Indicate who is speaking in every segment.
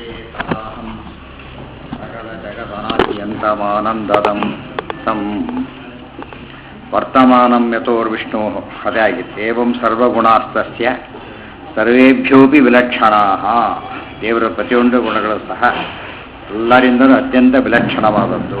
Speaker 1: ವೇದಾಹಂ ಸಕಲ ಜಗದನಾದ್ಯಂತಮಾನಂದದಂ ತಂ ವರ್ತಮಾನಂ ಯಥೋರ್ವಿಷ್ಣು ಅದೇ ಆಗಿತ್ತು ಏವಂ ಸರ್ವಗುಣಾಸ್ತಸ್ಯ ಸರ್ವೇಭ್ಯೋಪಿ ವಿಲಕ್ಷಣಾಹ ದೇವರ ಪ್ರತಿಯೊಂದು ಗುಣಗಳು ಸಹ ಎಲ್ಲರಿಂದಲೂ ಅತ್ಯಂತ ವಿಲಕ್ಷಣವಾದದ್ದು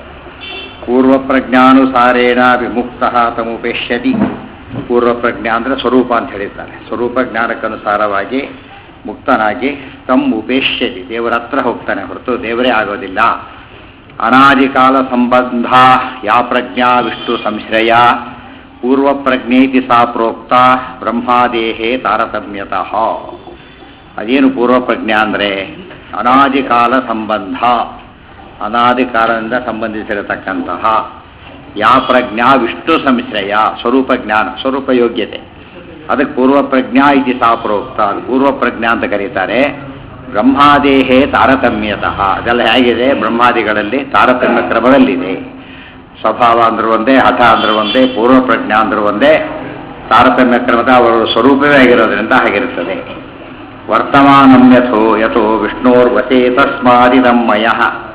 Speaker 1: ಪೂರ್ವಪ್ರಜ್ಞಾನುಸಾರೇಣ ವಿಮುಕ್ತ ತಮುಪೇಶ್ಯತಿ ಪೂರ್ವಪ್ರಜ್ಞಾ ಅಂದರೆ ಸ್ವರೂಪ ಅಂತ ಹೇಳಿದ್ದಾರೆ ಸ್ವರೂಪ ಜ್ಞಾನಕ್ಕನುಸಾರವಾಗಿ ಮುಕ್ತನಾಗಿ ತಮ್ ಉಪೇಶ್ಯತಿ ದೇವರ ಹತ್ರ ಹೋಗ್ತಾನೆ ಹೊರತು ದೇವರೇ ಆಗೋದಿಲ್ಲ ಅನಾದಿಕಾಲ ಸಂಬಂಧ ಯಾ ಪ್ರಜ್ಞಾ ವಿಷ್ಣು ಸಂಶ್ರಯ ಪೂರ್ವಪ್ರಜ್ಞೇತಿ ಸಾ ಪ್ರೋಕ್ತ ಬ್ರಹ್ಮಾದೇಹೇ ತಾರತಮ್ಯತಃ ಅದೇನು ಪೂರ್ವಪ್ರಜ್ಞಾ ಅಂದರೆ ಅನಾದಿಕಾಲ ಸಂಬಂಧ ಅನಾದಿ ಕಾಲದಿಂದ ಸಂಬಂಧಿಸಿರತಕ್ಕಂತಹ ಯಾ ಪ್ರಜ್ಞಾ ವಿಷ್ಣು ಸಂಶ್ರಯ ಸ್ವರೂಪ ಜ್ಞಾನ ಸ್ವರೂಪ ಯೋಗ್ಯತೆ ಅದಕ್ಕೆ ಪೂರ್ವ ಪ್ರಜ್ಞಾ ಇತಿ ಸಾ ಪ್ರೋಕ್ತ ಅದು ಪೂರ್ವ ಪ್ರಜ್ಞಾ ಅಂತ ಕರೀತಾರೆ ಬ್ರಹ್ಮಾದೇಹೇ ತಾರತಮ್ಯತಃ ಅದೆಲ್ಲ ಹೇಗಿದೆ ಬ್ರಹ್ಮಾದಿಗಳಲ್ಲಿ ತಾರತಮ್ಯ ಕ್ರಮದಲ್ಲಿದೆ ಸ್ವಭಾವ ಅಂದ್ರೂ ಒಂದೇ ಹಠ ಅಂದ್ರೂ ಒಂದೇ ಪೂರ್ವ ಪ್ರಜ್ಞಾ ಅಂದ್ರೂ ಒಂದೇ ತಾರತಮ್ಯ ಕ್ರಮದ ಅವರ ಸ್ವರೂಪವೇ ಆಗಿರೋದ್ರಿಂದ ಹಾಗಿರುತ್ತದೆ ವರ್ತಮಾನಂ ಯಥೋ ಯಥೋ ವಿಷ್ಣೋರ್ವಶೇ ತಸ್ಮಾದಿದಮ್ಮಯ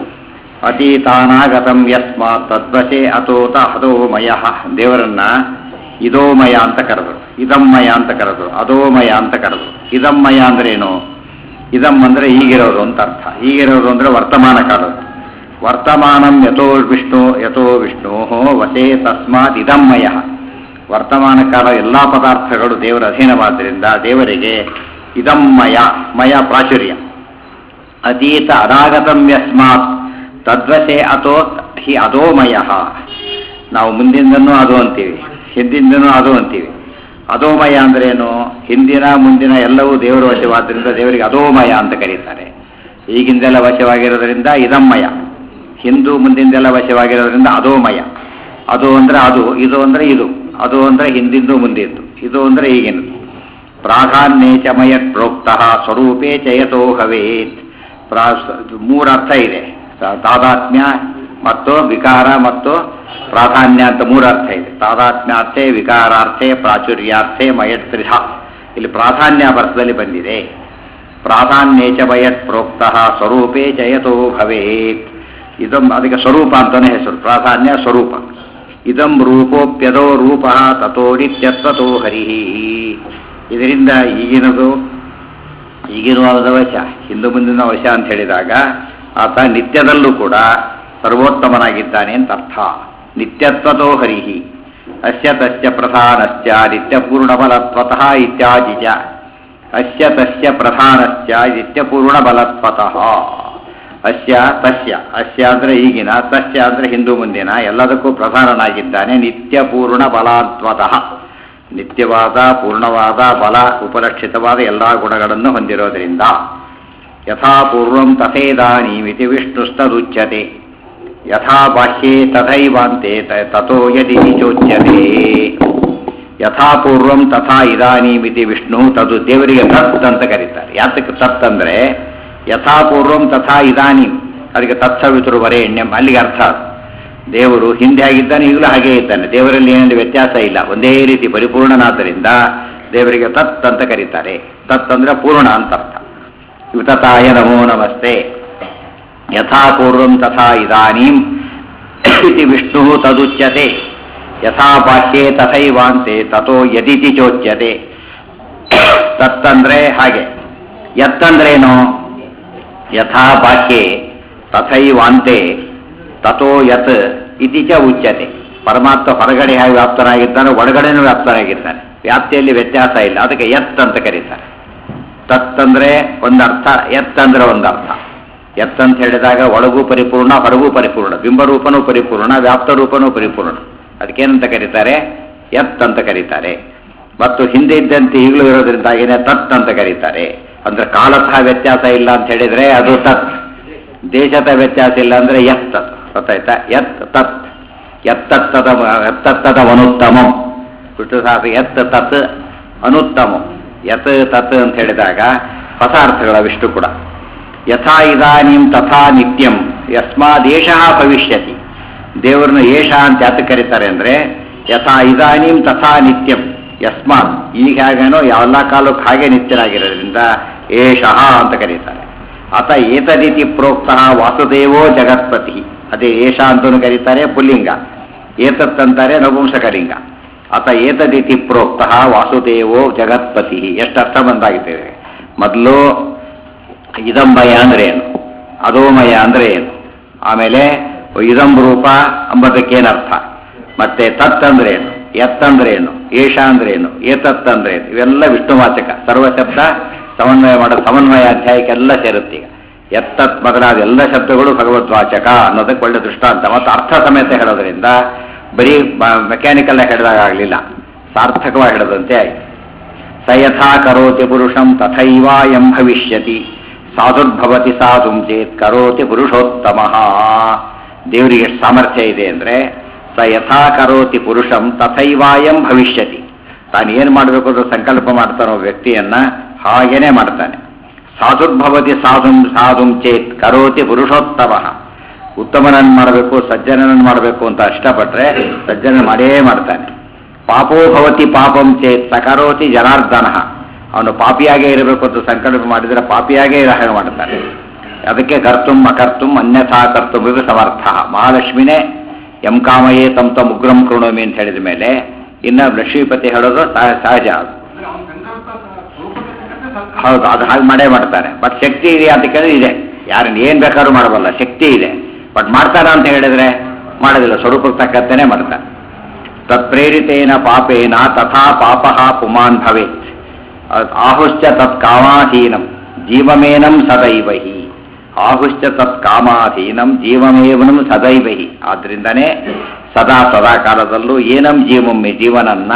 Speaker 1: ಅತೀತಾನಾಗತಂ ಯಸ್ಮಾತ್ ತದ್ವಶೆ ಅತೋತ ಹತೋಮಯ ದೇವರನ್ನ ಇದೋಮಯ ಅಂತ ಕರೆದರು ಇದಮ್ಮಯ ಅಂತ ಕರೆದರು ಅದೋಮಯ ಅಂತ ಕರೆದರು ಇದಮ್ಮಯ ಅಂದ್ರೇನು ಇದಮ್ ಅಂದ್ರೆ ಈಗಿರೋದು ಅಂತ ಅರ್ಥ ಈಗಿರೋದು ಅಂದ್ರೆ ವರ್ತಮಾನ ಕಾಲದ್ದು ವರ್ತಮಾನಂ ಯಥೋ ವಿಷ್ಣು ಯಥೋ ವಿಷ್ಣು ವಶೇ ತಸ್ಮಾತ್ ಇದಮ್ಮಯ ವರ್ತಮಾನ ಕಾಲ ಎಲ್ಲ ಪದಾರ್ಥಗಳು ದೇವರ ಅಧೀನವಾದ್ದರಿಂದ ದೇವರಿಗೆ ಇದಮ್ಮಯ ಮಯ ಪ್ರಾಚುರ್ಯ ಅತೀತ ಅನಾಗತಂ ಯಸ್ಮಾತ್ ತದ್ವಶೆ ಅಥೋ ಹಿ ಅದೋಮಯ ನಾವು ಮುಂದಿಂದನೂ ಅದು ಅಂತೀವಿ ಹಿಂದಿಂದನೂ ಅದು ಅಂತೀವಿ ಅಧೋಮಯ ಅಂದ್ರೇನು ಹಿಂದಿನ ಮುಂದಿನ ಎಲ್ಲವೂ ದೇವರ ವಶವಾದ್ದರಿಂದ ದೇವರಿಗೆ ಅಧೋಮಯ ಅಂತ ಕರೀತಾರೆ ಈಗಿಂದೆಲ್ಲ ವಶವಾಗಿರೋದ್ರಿಂದ ಇದಮ್ಮಯ ಹಿಂದೂ ಮುಂದಿಂದೆಲ್ಲ ವಶವಾಗಿರೋದ್ರಿಂದ ಅಧೋಮಯ ಅದು ಅಂದ್ರೆ ಅದು ಇದು ಅಂದ್ರೆ ಇದು ಅದು ಅಂದ್ರೆ ಹಿಂದಿಂದು ಮುಂದಿಂದು ಇದು ಅಂದ್ರೆ ಈಗಿನದು ಪ್ರಾಧಾನ್ಯೇಚಮಯ ಪ್ರೋಕ್ತ ಸ್ವರೂಪೇ ಚಯತೋ ಹವೇತ್ ಪ್ರಾ ಮೂರರ್ಥ ಇದೆ ತಾದಾತ್ಮ್ಯ ಮತ್ತು ವಿಕಾರ ಮತ್ತು ಪ್ರಾಧಾನ್ಯ ಅಂತ ಮೂರು ಅರ್ಥ ಇದೆ ತಾದಾತ್ಮ್ಯಾರ್ಥೆ ವಿಕಾರಾರ್ಥೆ ಪ್ರಾಚುರ್ಯಾರ್ಥೆ ಮಯತ್ರಿಧ ಇಲ್ಲಿ ಪ್ರಾಧಾನ್ಯ ಅರ್ಥದಲ್ಲಿ ಬಂದಿದೆ ಪ್ರಾಧಾನ್ಯೇಚ ಮಯತ್ ಪ್ರೋಕ್ತ ಸ್ವರೂಪೇ ಜಯತೋ ಭವೇತ್ ಇದಂ ಅದಕ್ಕೆ ಸ್ವರೂಪ ಅಂತಾನೆ ಹೆಸರು ಪ್ರಾಧಾನ್ಯ ಸ್ವರೂಪ ಇದಂ ರೂಪೋಪ್ಯದೋ ರೂಪ ತಥೋ ನಿತ್ಯತ್ವತೋ ಹರಿ ಇದರಿಂದ ಈಗಿನದು ಈಗಿನವಾದ ವಶ ಹಿಂದೂ ಮುಂದಿನ ವಶ ಅಂತ ಹೇಳಿದಾಗ ಆತ ನಿತ್ಯದಲ್ಲೂ ಕೂಡ ಸರ್ವೋತ್ತಮನಾಗಿದ್ದಾನೆ ಅಂತ ಅರ್ಥ ನಿತ್ಯತ್ವತೋ ಹರಿಹಿ ಅಸ್ಯ ತಸ್ಯ ಪ್ರಧಾನಶ್ಚ ನಿತ್ಯಪೂರ್ಣಬಲತ್ವತಃ ಇತ್ಯಾದಿ ಚ ಅಸ್ಯ ತಸ್ಯ ಪ್ರಧಾನಶ್ಚ ನಿತ್ಯಪೂರ್ಣಬಲತ್ವತಃ ಅಸ್ಯ ತಸ್ಯ ಅಸ್ಯ ಅಂದರೆ ಈಗಿನ ತಸ್ಯ ಅಂದರೆ ಹಿಂದೂ ಮುಂದಿನ ಎಲ್ಲದಕ್ಕೂ ಪ್ರಧಾನನಾಗಿದ್ದಾನೆ ನಿತ್ಯಪೂರ್ಣ ಬಲಾತ್ವತಃ ನಿತ್ಯವಾದ ಪೂರ್ಣವಾದ ಬಲ ಉಪಲಕ್ಷಿತವಾದ ಎಲ್ಲ ಗುಣಗಳನ್ನು ಹೊಂದಿರೋದ್ರಿಂದ ಯಥಾಪೂರ್ವಂ ತಥೇದಾನೀಮಿತಿ ವಿಷ್ಣುಸ್ತದುಚ್ಯತೆ ಯಥಾ ಬಾಹ್ಯೇ ತಥೈವಾಂತೆ ತಥೋ ಯದಿ ಚೋಚ್ಯತೆ ಯಥಾಪೂರ್ವಂ ತಥಾ ಇದಾನೀಮಿತಿ ವಿಷ್ಣು ತದು ದೇವರಿಗೆ ತತ್ ಅಂತ ಕರೀತಾರೆ ಯಾತಕ್ಕೆ ತತ್ ಅಂದರೆ ಯಥಾಪೂರ್ವಂ ತಥಾ ಇದಾನೀಂ ಅದಕ್ಕೆ ತತ್ಸವಿತರು ವರೆ ಎಣ್ಣೆ ಅಲ್ಲಿಗೆ ಅರ್ಥ ದೇವರು ಹಿಂದೆ ಆಗಿದ್ದಾನೆ ಈಗಲೂ ಹಾಗೇ ಇದ್ದಾನೆ ದೇವರಲ್ಲಿ ಏನಲ್ಲಿ ವ್ಯತ್ಯಾಸ ಇಲ್ಲ ಒಂದೇ ರೀತಿ ಪರಿಪೂರ್ಣನಾದ್ದರಿಂದ ದೇವರಿಗೆ ತತ್ ಅಂತ ಕರೀತಾರೆ ತತ್ ಅಂದ್ರೆ ಪೂರ್ಣ ಅಂತ ಅರ್ಥ ಯುತತಾಯ ನಮೋ ನಮಸ್ತೆ ಯಥಾ ಪೂರ್ವಂ ತಥಾ ಇದಾನೀಂ ಇತಿ ವಿಷ್ಣು ತದುಚ್ಯತೆ ಯಥಾ ಬಾಹ್ಯೇ ತಥೈವಾಂತೆ ತಥೋ ಯದಿತಿ ಚೋಚ್ಯತೆ ತತ್ತಂದ್ರೆ ಹಾಗೆ ಯತ್ತಂದ್ರೇನು ಯಥಾ ಬಾಹ್ಯೇ ತಥೈವಾಂತೆ ತಥೋ ಯತ್ ಇತಿ ಚ ಉಚ್ಯತೆ ಪರಮಾತ್ಮ ಹೊರಗಡೆ ಹೇಗೆ ವ್ಯಾಪ್ತನಾಗಿದ್ದಾನೆ ಒಳಗಡೆನೂ ವ್ಯಾಪ್ತನಾಗಿದ್ದಾನೆ ವ್ಯಾಪ್ತಿಯಲ್ಲಿ ವ್ಯತ್ಯಾಸ ಇಲ್ಲ ಅದಕ್ಕೆ ಯತ್ ಅಂತ ಕರೀತಾರೆ ತತ್ತಂದ್ರೆ ಒಂದರ್ಥ ಎತ್ತಂದ್ರೆ ಒಂದರ್ಥ ಎತ್ತಂತ ಹೇಳಿದಾಗ ಒಳಗೂ ಪರಿಪೂರ್ಣ ಹೊರಗೂ ಪರಿಪೂರ್ಣ ಬಿಂಬರೂಪನೂ ಪರಿಪೂರ್ಣ ವ್ಯಾಪ್ತ ರೂಪನೂ ಪರಿಪೂರ್ಣ ಅದಕ್ಕೇನಂತ ಕರೀತಾರೆ ಎತ್ ಅಂತ ಕರೀತಾರೆ ಮತ್ತು ಹಿಂದೆ ಇದ್ದಂತೆ ಈಗಲೂ ಇರೋದ್ರಿಂದಾಗಿನೇ ತತ್ ಅಂತ ಕರೀತಾರೆ ಅಂದ್ರೆ ಕಾಲತಃ ವ್ಯತ್ಯಾಸ ಇಲ್ಲ ಅಂತ ಹೇಳಿದ್ರೆ ಅದು ತತ್ ದೇಶದ ವ್ಯತ್ಯಾಸ ಇಲ್ಲ ಅಂದ್ರೆ ಎತ್ ತತ್ ಗೊತ್ತಾಯ್ತಾ ಎತ್ ತತ್ ಎತ್ತತ್ತದ ಎತ್ತತ್ತದ ಅನುತ್ತಮಂ ವಿಷ್ಣು ಸಹಸ್ರ ಎತ್ ತತ್ ಅನುತ್ತಮಂ ಯತ್ ತತ್ ಅಂತ ಹೇಳಿದಾಗ ಹೊಸ ಅರ್ಥಗಳ ವಿಷ್ಣು ಕೂಡ ಯಥಾ ಇದಾನೀಂ ತಥಾ ನಿತ್ಯಂ ಯಸ್ಮಾದೇಶ ಭವಿಷ್ಯತಿ ದೇವರನ್ನು ಏಷ ಅಂತ ಯಾತಕ್ಕೆ ಕರೀತಾರೆ ಅಂದ್ರೆ ಯಥಾ ಇದಾನೀಂ ತಥಾ ನಿತ್ಯಂ ಯಸ್ಮಾತ್ ಈಗ ಹೇಗೇನೋ ಎಲ್ಲ ಕಾಲಕ್ಕೆ ಹಾಗೆ ನಿತ್ಯರಾಗಿರೋದ್ರಿಂದ ಏಷಃ ಅಂತ ಕರೀತಾರೆ ಅತ ಏತದಿತಿ ಪ್ರೋಕ್ತ ವಾಸುದೇವೋ ಜಗತ್ಪತಿ ಅದೇ ಏಷ ಅಂತಲೂ ಕರೀತಾರೆ ಪುಲ್ಲಿಂಗ ಏತತ್ ಅಂತಾರೆ ನಪುಂಸಕಲಿಂಗ ಅತ ಏತದಿತಿ ಪ್ರೋಕ್ತ ವಾಸುದೇವೋ ಜಗತ್ಪತಿ ಎಷ್ಟು ಅರ್ಥ ಬಂದಾಗಿದ್ದೇವೆ ಮೊದಲು ಇದಂಬಯ ಅಂದ್ರೆ ಏನು ಅಧೋಮಯ ಅಂದ್ರೆ ಏನು ಆಮೇಲೆ ಇದಂ ರೂಪ ಅಂಬದಕ್ಕೇನರ್ಥ ಮತ್ತೆ ತತ್ ಅಂದ್ರೆ ಏನು ಎತ್ ಅಂದ್ರೆ ಏನು ಏಷ ಅಂದ್ರೆ ಏನು ಏತತ್ ಅಂದ್ರೆ ಏನು ಇವೆಲ್ಲ ವಿಷ್ಣುವಾಚಕ ಸರ್ವಶಬ್ದ ಸಮನ್ವಯ ಮಾಡೋ ಸಮನ್ವಯ ಅಧ್ಯಾಯಕ್ಕೆಲ್ಲ ಸೇರುತ್ತೆ ಈಗ ಎತ್ತತ್ ಮೊದಲಾದ ಎಲ್ಲ ಶಬ್ದಗಳು ಭಗವದ್ವಾಚಕ ಅನ್ನೋದಕ್ಕೆ ಒಳ್ಳೆ ದೃಷ್ಟಾಂತ ಮತ್ತು ಅರ್ಥ ಸಮೇತ ಹೇಳೋದ್ರಿಂದ ಬರೀ ಮೆಕ್ಯಾನಿಕಲ್ ಹೇಳಿದಾಗ ಆಗಲಿಲ್ಲ ಸಾರ್ಥಕವಾಗಿ ಹೇಳದಂತೆ ಆಯಿತು ಸ ಯಥಾ ಕರೋತಿ ಪುರುಷಂ ತಥೈವ ಎಂ ಭವಿಷ್ಯತಿ ಸಾಧುರ್ಭವತಿ ಸಾಧುಂ ಚೇತ್ ಕರೋತಿ ಪುರುಷೋತ್ತಮ ದೇವರಿಗೆ ಎಷ್ಟು ಸಾಮರ್ಥ್ಯ ಇದೆ ಅಂದರೆ ಸ ಯಥಾ ಕರೋತಿ ಪುರುಷಂ ತಥೈವ ಎಂ ಭವಿಷ್ಯತಿ ತಾನು ಏನು ಮಾಡಬೇಕು ಅಂತ ಸಂಕಲ್ಪ ಮಾಡ್ತಾನೋ ವ್ಯಕ್ತಿಯನ್ನ ಹಾಗೇನೆ ಮಾಡ್ತಾನೆ ಸಾಧುರ್ಭವತಿ ಸಾಧುಂ ಸಾಧುಂ ಚೇತ್ ಕರೋತಿ ಪುರುಷೋತ್ತಮ ಉತ್ತಮನನ್ನು ಮಾಡಬೇಕು ಸಜ್ಜನನನ್ನು ಮಾಡಬೇಕು ಅಂತ ಇಷ್ಟಪಟ್ಟರೆ ಸಜ್ಜನ ಮಾಡೇ ಮಾಡ್ತಾನೆ ಪಾಪೋ ಭವತಿ ಪಾಪಂ ಚೇತ್ ಸಕರೋತಿ ಜನಾರ್ದನ ಅವನು ಪಾಪಿಯಾಗೇ ಇರಬೇಕು ಅಂತ ಸಂಕಲ್ಪ ಮಾಡಿದರೆ ಪಾಪಿಯಾಗೇ ಇರೋ ಹಾಗೆ ಮಾಡ್ತಾನೆ ಅದಕ್ಕೆ ಕರ್ತುಂ ಅಕರ್ತುಂ ಅನ್ಯಥಾ ಕರ್ತುಂ ಇದು ಸಮರ್ಥ ಮಹಾಲಕ್ಷ್ಮಿನೇ ಎಂ ಕಾಮಯೇ ತಮ್ ತಮ್ ಉಗ್ರಂ ಕೃಣೋಮಿ ಅಂತ ಹೇಳಿದ ಮೇಲೆ ಇನ್ನು ಲಕ್ಷ್ಮೀಪತಿ ಹೇಳೋದು ಸಹ- ಸಹಜ ಅದು
Speaker 2: ಅಂದ್ರೆ ಅವ್ನ ಸಂಕಲ್ಪ ಸ್ವರೂಪಕ್ಕೆ ತಕ್ಕಂತೆ ಸಂಕಲ್ಪ.
Speaker 1: ಹೌದು ಅದು ಹಾಗೆ ಮಾಡೇ ಮಾಡ್ತಾನೆ ಬಟ್ ಶಕ್ತಿ ಇದೆಯಾ ಅಂತ ಕೇಳಿದ್ರೆ ಇದೆ ಯಾರನ್ನ ಏನ್ ಬೇಕಾದ್ರೂ ಮಾಡಬಲ್ಲ ಶಕ್ತಿ ಇದೆ ಬಟ್ ಮಾಡ್ತಾರ ಅಂತ ಹೇಳಿದ್ರೆ ಮಾಡೋದಿಲ್ಲ ಸ್ವರೂಪಕ್ಕೆ ತಕ್ಕಂತೆನೇ ಮಾಡ್ತಾನೆ ತತ್ಪ್ರೇರಿತೇನ ಪಾಪೇನ ತಥಾ ಪಾಪ ಪುಮಾನ್ ಭವೇತ್ ಅದ್ ಆಹುಶ್ಚ ತತ್ ಕಾಮಾಧೀನಂ ಜೀವಮೇನಂ ಸದೈವಹಿ ಆಹುಶ್ಚ ತತ್ ಕಾಮಾಧೀನಂ ಜೀವಮೇವನಂ ಸದೈವಹಿ ಆದ್ರಿಂದನೇ ಸದಾ ಸದಾ ಕಾಲದಲ್ಲೂ ಏನಂ ಜೀವಮ್ಮಿ ಜೀವನನ್ನ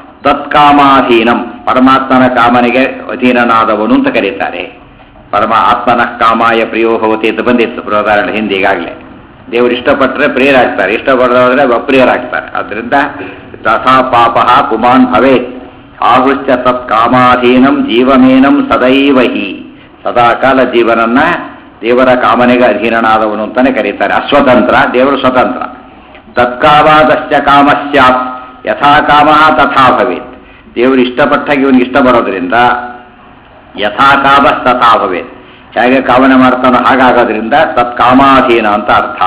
Speaker 1: ತತ್ಕಾಮಾಧೀನಂ ಪರಮಾತ್ಮನ ಕಾಮನೆಗೆ ಅಧೀನನಾದವನು ಅಂತ ಕರೀತಾರೆ ಪರಮ ಆತ್ಮನ ಕಾಮಾಯ ಪ್ರಿಯೋ ಭವತಿ ಅಂತ ಬಂದಿತ್ತು ಉದಾಹರಣೆ ಹಿಂದೆ ಈಗಾಗಲೇ ದೇವರು ಇಷ್ಟಪಟ್ಟರೆ ಪ್ರಿಯರಾಗ್ತಾರೆ ಇಷ್ಟಪಡೋದ್ರೆ ಅಪ್ರಿಯರಾಗ್ತಾರೆ ಅದರಿಂದ ತಥಾ ಪಾಪ ಪುಮಾನ್ ಭವೇತ್ ಆಹುಶ್ಚ ತತ್ ಕಾಮಾಧೀನಂ ಜೀವಮೇನಂ ಸದೈವ ಹಿ ಸದಾಕಾಲ ಜೀವನನ್ನ ದೇವರ ಕಾಮನೆಗೆ ಅಧೀನನಾದವನು ಅಂತಾನೆ ಕರೀತಾರೆ ಅಸ್ವತಂತ್ರ ದೇವರು ಸ್ವತಂತ್ರ ತತ್ಕಾಮಾದಶ್ಚ ಕಾಮಸ್ಯಾತ್ ಯಥಾ ಕಾಮ ತಥಾ ಭವೇತ್ ದೇವರು ಇಷ್ಟಪಟ್ಟಾಗ ಇವನಿಗೆ ಇಷ್ಟ ಬರೋದ್ರಿಂದ ಯಥಾ ಕಾಮ ತಥಾ ಭವೇತ್ ಹೇಗೆ ಕಾಮನೆ ಮಾಡ್ತಾನೋ ಹಾಗಾಗೋದ್ರಿಂದ ತತ್ಕಾಮಾಧೀನ ಅಂತ ಅರ್ಥ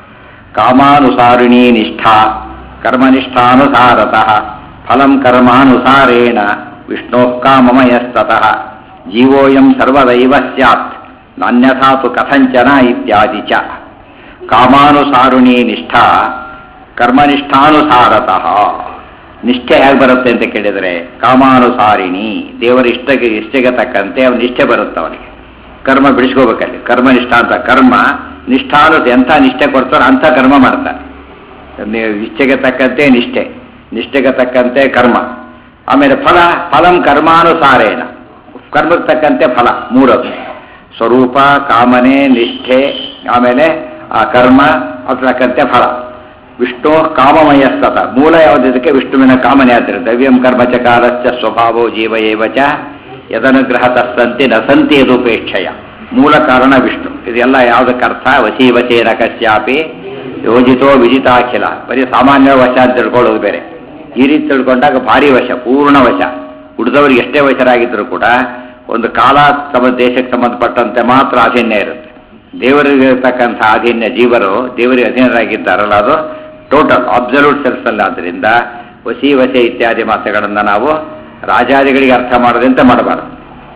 Speaker 1: ಕಾಮಾನುಸಾರಿಣೀ ನಿಷ್ಠಾ ಕರ್ಮನಿಷ್ಠಾನುಸಾರತಃ ಫಲಂ ಕರ್ಮಾನುಸಾರೇಣ ವಿಷ್ಣೋ ಕಾಮಮಯಸ್ತತಃ ಜೀವೋಯಂ ಸರ್ವದೈವ ಸ್ಯಾತ್ ನಾನ್ಯಥಾ ತು ಕಥಂಚನ ಇತ್ಯಾದಿ ಚ ಕಾಮಾನುಸಾರುಣಿ ನಿಷ್ಠಾ ಕರ್ಮನಿಷ್ಠಾನುಸಾರತಃ ನಿಷ್ಠೆ ಹೇಗೆ ಬರುತ್ತೆ ಅಂತ ಕೇಳಿದರೆ ಕಾಮಾನುಸಾರಿಣಿ ದೇವರ ಇಷ್ಟಗೆ ಇಷ್ಟಗೆ ತಕ್ಕಂತೆ ಅವನ ನಿಷ್ಠೆ ಬರುತ್ತೆ ಅವನಿಗೆ ಕರ್ಮ ಬಿಡಿಸ್ಕೋಬೇಕಲ್ಲಿ ಕರ್ಮನಿಷ್ಠ ಅಂತ ಕರ್ಮ ನಿಷ್ಠಾನು ಎಂಥ ನಿಷ್ಠೆ ಕೊಡ್ತಾರೋ ಅಂಥ ಕರ್ಮ ಮಾಡ್ತಾನೆ ನೀವು ಇಚ್ಛೆಗೆ ತಕ್ಕಂತೆ ನಿಷ್ಠೆ ನಿಷ್ಠೆಗೆ ತಕ್ಕಂತೆ ಕರ್ಮ ಆಮೇಲೆ ಫಲ ಫಲಂ ಕರ್ಮಾನುಸಾರೇಣ ಕರ್ಮಕ್ಕೆ ತಕ್ಕಂತೆ ಫಲ ಮೂರದು ಸ್ವರೂಪ ಕಾಮನೆ ನಿಷ್ಠೆ ಆಮೇಲೆ ಆ ಕರ್ಮ ಅದ್ರ ತಕ್ಕಂತೆ ಫಲ ವಿಷ್ಣು ಕಾಮಮಯಸ್ತತ ಮೂಲ ಯಾವುದಿದಕ್ಕೆ ವಿಷ್ಣುವಿನ ಕಾಮನೆ ಆದ್ದರಿಂದ ದವ್ಯಂ ಕರ್ಮಚ ಕಾಲಶ್ಚ ಸ್ವಭಾವೋ ಜೀವ ಏವ ಚ ಯದನುಗ್ರಹ ತಸ್ಸಂತಿ ನ ಸಂತಿ ಯದುಪೇಕ್ಷಯ ಮೂಲ ಕಾರಣ ವಿಷ್ಣು ಇದೆಲ್ಲ ಯಾವುದಕ್ಕೆ ಅರ್ಥ ವಶೀ ವಚೇನ ಕಶ್ಯಾಪಿ ಯೋಜಿತೋ ವಿಜಿತಾಖಿಲ ಬರೀ ಸಾಮಾನ್ಯ ವಶ ಅಂತ ತಿಳ್ಕೊಳ್ಳೋದು ಬೇರೆ ಈ ರೀತಿ ತಿಳ್ಕೊಂಡಾಗ ಭಾರಿ ವಶ ಪೂರ್ಣ ವಶ ಉಳಿದವರಿಗೆ ಎಷ್ಟೇ ವಶರಾಗಿದ್ದರೂ ಕೂಡ ಒಂದು ಕಾಲ ತಮ್ಮ ದೇಶಕ್ಕೆ ಸಂಬಂಧಪಟ್ಟಂತೆ ಮಾತ್ರ ಅಧೀನ್ಯ ಇರುತ್ತೆ ದೇವರಿಗೆ ಇರತಕ್ಕಂಥ ಅಧೀನ್ಯ ಜೀವರು ದೇವರಿಗೆ ಅಧೀನರಾಗಿದ್ದಾರಲ್ಲ ಅದು ಟೋಟಲ್ ಅಬ್ಸಲ್ಯೂಟ್ ಸೆಲ್ಸ್ ಅಲ್ಲ ಆದ್ದರಿಂದ ವಸಿ ವಸೆ ಇತ್ಯಾದಿ ಮಾತುಗಳನ್ನು ನಾವು ರಾಜಾದಿಗಳಿಗೆ ಅರ್ಥ ಮಾಡೋದಂತೆ ಮಾಡಬಾರದು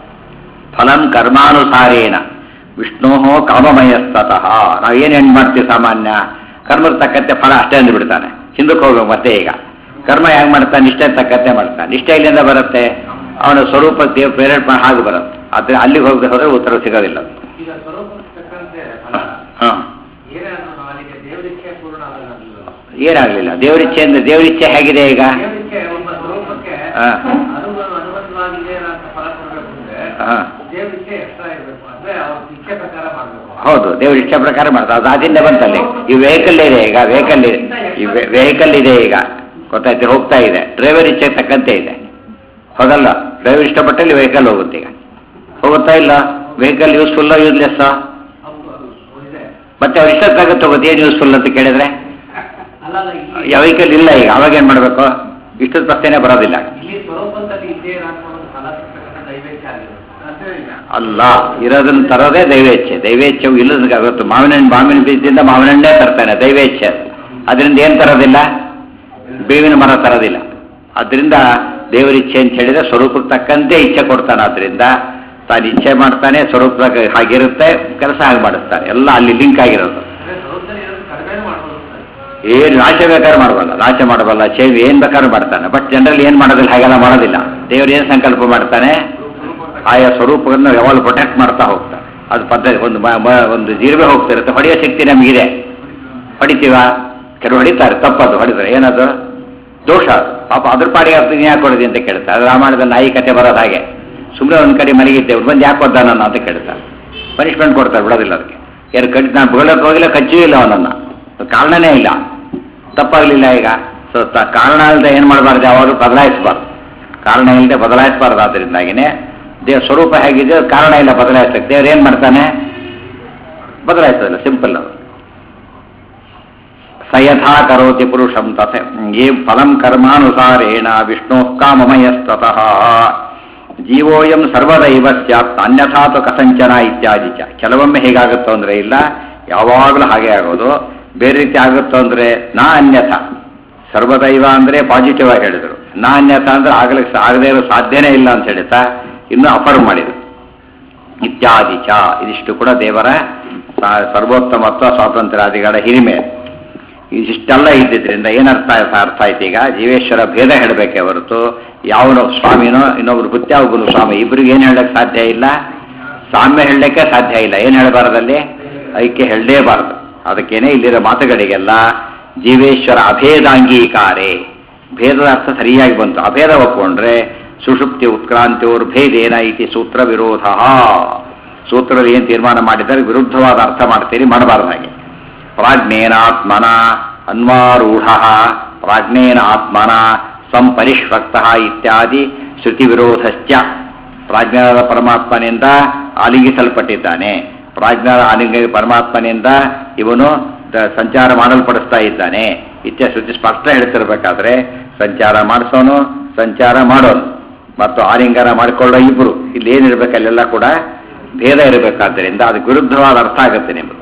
Speaker 1: ಫಲಂ ಕರ್ಮಾನುಸಾರೇಣ ವಿಷ್ಣೋ ಕಾಮಮಯಸ್ತತಃ ನಾವೇನು ಹೆಣ್ಣು ಮಾಡ್ತೀವಿ ಸಾಮಾನ್ಯ ಕರ್ಮದ ತಕ್ಕಂತೆ ಫಲ ಅಷ್ಟೇ ಅಂದ್ಬಿಡ್ತಾನೆ ಹಿಂದಕ್ಕೆ ಹೋಗ್ಬೇಕು ಮತ್ತೆ ಈಗ ಕರ್ಮ ಹೆಂಗ್ ಮಾಡ್ತಾನೆ ನಿಷ್ಠೆ ತಕ್ಕಂತೆ ಮಾಡ್ತಾನೆ ನಿಷ್ಠೆ ಇಲ್ಲಿಂದ ಬರುತ್ತೆ ಅವನ ಸ್ವರೂಪ ದೇವ್ ಪ್ರೇರಣೆ ಮಾಡಿ ಹಾಗೆ ಬರುತ್ತೆ ಆದ್ರೆ ಅಲ್ಲಿಗೆ ಹೋಗದೆ ಹೋದ್ರೆ ಉತ್ತರ ಸಿಗೋದಿಲ್ಲ
Speaker 2: ಈಗ ಸ್ವರೂಪಕ್ಕೆ ತಕ್ಕಂತೆ ಫಲ
Speaker 1: ಹಾಂ
Speaker 2: ಏನಾದ್ರು ಅಲ್ಲಿಗೆ ದೇವರಿಚ್ಛೆ ಪೂರ್ಣ ಆಗಲ್ಲ
Speaker 1: ಏನಾಗಲಿಲ್ಲ ದೇವರಿಚ್ಛೆ ಅಂದ್ರೆ ದೇವರಿಚ್ಛೆ ಹೇಗಿದೆ ಈಗ
Speaker 2: ದೇವರಿಚ್ಛೆ ಒಬ್ಬ ಸ್ವರೂಪಕ್ಕೆ
Speaker 1: ಹಾ.
Speaker 2: ಅನುಭವ ಅನುಬಂಧವಾಗಿದೆ ಅಂತ ಫಲ ಕೊಡಬೇಕು ಅಂದ್ರೆ
Speaker 1: ಹಾಂ
Speaker 2: ದೇವರಿಚ್ಛೆ ಎಕ್ಸ್ಟ್ರಾ ಇರಬೇಕು ಅಂದ್ರೆ ಅವ್ರ ಇಚ್ಛೆ ಪ್ರಕಾರ ಮಾಡಬೇಕು
Speaker 1: ಹೌದು ದೇವ್ರ ಇಷ್ಟ ಪ್ರಕಾರ ಮಾಡ್ತಾರೆ ಅದು ಅದಿಂದ ಬಂತಲ್ಲಿ ಈ ವೆಹಿಕಲ್ ಇದೆ ಈಗ ವೆಹಿಕಲ್ ಇದೆ ಈ ವೆಹಿಕಲ್ ಇದೆ ಈಗ ಗೊತ್ತಾಯ್ತು ಹೋಗ್ತಾ ಇದೆ ಡ್ರೈವರ್ ಇಚ್ಛೆ ತಕ್ಕಂತೆ ಇದೆ ಹೌದಲ್ಲ ಡ್ರೈವರ್ ಇಷ್ಟಪಟ್ಟಲ್ಲಿ ವೆಹಿಕಲ್ ಹೋಗುತ್ತೆ ಈಗ ಹೋಗುತ್ತಾ ಇಲ್ಲ ವೆಹಿಕಲ್ ಯೂಸ್ಫುಲ್ಲ ಯೂಸ್ಲೆಸ್
Speaker 2: ಹೌದು ಅದು ಇದೆ
Speaker 1: ಮತ್ತೆ ಅವ್ರ ಇಷ್ಟ ತಗತ್ತೆ ಹೋಗುತ್ತೆ ಏನು ಯೂಸ್ಫುಲ್ ಅಂತ ಕೇಳಿದ್ರೆ
Speaker 2: ಅಲ್ಲ ಅಲ್ಲ ಇಲ್ಲಿ
Speaker 1: ಯಾವ ವೆಹಿಕಲ್ ಇಲ್ಲ ಈಗ ಅವಾಗ ಏನು ಮಾಡಬೇಕು ಇಷ್ಟದ ಪ್ರಶ್ನೆ ಬರೋದಿಲ್ಲ
Speaker 2: ಇಲ್ಲಿ ಸ್ವರೂಪದಲ್ಲಿ ಇದ್ದೇ ಅನ್ನೋದು ಫಲ ಸಿಗ್ತಕ್ಕಂಥ ದೈವೇಚ್ಛೆ ಆಗಿರುತ್ತೆ ಸಾಧ್ಯವೇ ಇಲ್ಲ
Speaker 1: ಅಲ್ಲ ಇರೋದನ್ನ ತರೋದೇ ದೈವೇಚ್ಛೆ ದೈವೇಚ್ಛವು ಇಲ್ಲದ ಇವತ್ತು ಮಾವಿನ ಹಣ್ಣು ಮಾವಿನ ಬೀಜದಿಂದ ಮಾವಿನ ಹಣ್ಣೇ ತರ್ತಾನೆ ದೈವೇಚ್ಛೆ ಅದು. ಅದರಿಂದ ಏನು ತರೋದಿಲ್ಲ ಬೇವಿನ ಮರ ತರೋದಿಲ್ಲ ಅದರಿಂದ ದೇವರ ಇಚ್ಛೆ ಅಂತ ಹೇಳಿದ್ರೆ ಸ್ವರೂಪಕ್ಕೆ ತಕ್ಕಂತೆ ಇಚ್ಛೆ ಕೊಡ್ತಾನೆ ಅದರಿಂದ ತಾನು ಇಚ್ಛೆ ಮಾಡ್ತಾನೆ ಸ್ವರೂಪದಾಗ ಹಾಗಿರುತ್ತೆ ಕೆಲಸ ಹಾಗೆ ಮಾಡಿಸ್ತಾನೆ ಎಲ್ಲ ಅಲ್ಲಿ ಲಿಂಕ್ ಆಗಿರೋದು
Speaker 2: ಅಂದ್ರೆ ಸ್ವರೂಪದಲ್ಲಿ ಇರೋದು ಕಡಿಮೆ ಮಾಡ್ಬೋದು ಸರ್.
Speaker 1: ಏನು ನಾಶ ಬೇಕಾದ್ರೆ ಮಾಡಬಲ್ಲ ನಾಶ ಮಾಡಬಲ್ಲ ಚೇವ್ ಏನು ಬೇಕಾದ್ರೂ ಮಾಡ್ತಾನೆ ಬಟ್ ಜನರಲ್ ಏನು ಮಾಡೋದಿಲ್ಲ ಹಾಗೆಲ್ಲ ಮಾಡೋದಿಲ್ಲ ದೇವರು ಏನು ಸಂಕಲ್ಪ ಮಾಡ್ತಾನೆ ಆಯಾ ಸ್ವರೂಪವನ್ನು ಯಾವಾಗಲೂ ಪ್ರೊಟೆಕ್ಟ್ ಮಾಡ್ತಾ ಹೋಗ್ತಾನೆ ಅದು ಪದ್ಧತಿ ಒಂದು ಮ- ಮ- ಒಂದು ಜೀರ್ವೆ ಹೋಗ್ತಿರುತ್ತೆ ಹೊಡೆಯೋ ಶಕ್ತಿ ನಮಗಿದೆ ಹೊಡಿತೀವ ಕೆಲವು ಹೊಡಿತಾರೆ ತಪ್ಪದು ಹೊಡಿತಾರೆ ಏನದು ದೋಷ ಅದು. ಪಾಪ ಅದ್ರ ಪಾಡಿಗೆ ಅರ್ಥಕ್ಕೆ ಯಾಕೆ ಹೊಡೆದಿ ಅಂತ ಕೇಳ್ತಾರೆ ಅದು ರಾಮಾಯಣದ ನಾಯಿ ಕತೆ ಬರೋದು ಹಾಗೆ ಸುಮ್ಮನೆ ಒಂದು ಕಡೆ ಮಲಗಿದ್ದೇವೆ ಬಂದು ಯಾಕೆ ಒದ್ದ ನನ್ನ ಅಂತ ಕೇಳ್ತಾರೆ ಪನಿಷ್ಮೆಂಟ್ ಕೊಡ್ತಾರೆ ಬಿಡೋದಿಲ್ಲ ಅದಕ್ಕೆ ಯಾರು ಕಟ್ಟಿ ನಾನು ಬೀಳಕ್ಕೆ ಹೋಗಿಲ್ಲ ಕಚ್ಚೂ ಇಲ್ಲ ಅವನನ್ನು ಕಾರಣನೇ ಇಲ್ಲ ತಪ್ಪಾಗಲಿಲ್ಲ ಈಗ ಸೊ ತ ಕಾರಣ ಇಲ್ಲದೆ ಏನು ಮಾಡಬಾರ್ದು ಯಾವಾಗಲೂ ಬದಲಾಯಿಸಬಾರ್ದು ಕಾರಣ ಇಲ್ಲದೆ ಬದಲಾಯಿಸಬಾರ್ದು ಆದ್ದರಿಂದಾಗಿನೇ ದೇವ್ರ ಸ್ವರೂಪ ಹೇಗಿದೆ ಕಾರಣ ಇಲ್ಲ ಬದಲಾಯಿಸಕ್ಕೆ ದೇವ್ರು ಏನು ಮಾಡ್ತಾನೆ ಬದಲಾಯಿಸೋದಿಲ್ಲ ಸಿಂಪಲ್ ಅದು ಸಯಥಾ ಕರೋತಿ ಪುರುಷಂ ತಥ ಏ ಫಲಂ ಕರ್ಮಾನುಸಾರೇಣ ವಿಷ್ಣು ಕಾಮಮಯಸ್ತತಃ ಜೀವೋಯಂ ಸರ್ವದೈವ ಸ್ಯಾತ್ ಅನ್ಯಥಾ ತು ಕಸಂಚನ ಇತ್ಯಾದಿ ಚ ಕೆಲವೊಮ್ಮೆ ಹೇಗಾಗುತ್ತೋ ಅಂದ್ರೆ ಇಲ್ಲ ಯಾವಾಗಲೂ ಹಾಗೆ ಆಗೋದು ಬೇರೆ ರೀತಿ ಆಗುತ್ತೋ ಅಂದ್ರೆ ನಾ ಅನ್ಯಥ ಸರ್ವದೈವ ಅಂದ್ರೆ ಪಾಸಿಟಿವ್ ಆಗಿ ಹೇಳಿದ್ರು ನಾ ಅನ್ಯಥ ಅಂದ್ರೆ ಆಗ್ಲಿಕ್ಕೆ ಆಗದೇ ಇರೋ ಸಾಧ್ಯನೇ ಇಲ್ಲ ಅಂತ ಹೇಳ್ತಾ ಇನ್ನು ಅಪರ್ ಮಾಡಿದ್ರು ಇತ್ಯಾದಿ ಚ ಇದಿಷ್ಟು ಕೂಡ ದೇವರ ಸ- ಸರ್ವೋತ್ತಮತ್ವ ಸ್ವಾತಂತ್ರ್ಯಾದಿಗಳ ಹಿರಿಮೆ ಇದಿಷ್ಟೆಲ್ಲ ಇದ್ದಿದ್ರಿಂದ ಏನರ್ಥ ಅರ್ಥ ಆಯ್ತು ಈಗ ಜೀವೇಶ್ವರ ಭೇದ ಹೇಳಬೇಕೇ ಹೊರತು ಯಾವನೋ ಸ್ವಾಮಿನೋ ಇನ್ನೊಬ್ರು ಗುತ್ಯಾವಗುನು ಸ್ವಾಮಿ ಇಬ್ಬರಿಗೆ ಏನು ಹೇಳಕ್ಕೆ ಸಾಧ್ಯ ಇಲ್ಲ ಸಾಮ್ಯ ಹೇಳಲಿಕ್ಕೆ ಸಾಧ್ಯ ಇಲ್ಲ ಏನು ಹೇಳಬಾರದಲ್ಲಿ ಐಕ್ಯ ಹೇಳಲೇಬಾರದು ಅದಕ್ಕೇನೆ ಇಲ್ಲಿರೋ ಮಾತುಗಳಿಗೆಲ್ಲ ಜೀವೇಶ್ವರ ಅಭೇದಾಂಗೀಕಾರೆ ಭೇದದ ಅರ್ಥ ಸರಿಯಾಗಿ ಬಂತು ಅಭೇದ ಒಪ್ಕೊಂಡ್ರೆ ಸುಷುಪ್ತಿ ಉತ್ಕ್ರಾಂತಿಯೋರ್ ಭೇದೇನ ಇತಿ ಸೂತ್ರ ವಿರೋಧ ಸೂತ್ರದಲ್ಲಿ ಏನು ತೀರ್ಮಾನ ಮಾಡಿದ್ದಾರೆ ವಿರುದ್ಧವಾದ ಅರ್ಥ ಮಾಡ್ತೀರಿ ಮಾಡಬಾರ್ದು ಹಾಗೆ ಪ್ರಾಜ್ಞೇನಾತ್ಮನ ಅನ್ವಾರೂಢ ಪ್ರಾಜ್ಞೇನ ಆತ್ಮನ ಸಂಪರಿಷ್ವಕ್ತ ಇತ್ಯಾದಿ ಶ್ರುತಿ ವಿರೋಧಶ್ಚ ಪ್ರಾಜ್ಞಾದ ಪರಮಾತ್ಮನಿಂದ ಆಲಿಂಗಿಸಲ್ಪಟ್ಟಿದ್ದಾನೆ ಪ್ರಾಜ್ಞಾದ ಆಲಿಂಗ ಪರಮಾತ್ಮನಿಂದ ಇವನು ದ- ಸಂಚಾರ ಮಾಡಲ್ಪಡಿಸ್ತಾ ಇದ್ದಾನೆ ಇತ್ಯ ಶ್ರುತಿ ಸ್ಪಷ್ಟ ಹೇಳ್ತಿರ್ಬೇಕಾದ್ರೆ ಸಂಚಾರ ಮಾಡಿಸೋನು ಸಂಚಾರ ಮಾಡೋನು ಮತ್ತು ಆಲಿಂಗನ ಮಾಡಿಕೊಳ್ಳೋ ಇಬ್ರು ಇಲ್ಲಿ ಏನಿರ್ಬೇಕು ಅಲ್ಲೆಲ್ಲ ಕೂಡ ಭೇದ ಇರಬೇಕಾದ್ದರಿಂದ ಅದಕ್ಕೆ ವಿರುದ್ಧವಾದ ಅರ್ಥ ಆಗುತ್ತೆ ನಿಮಗೆ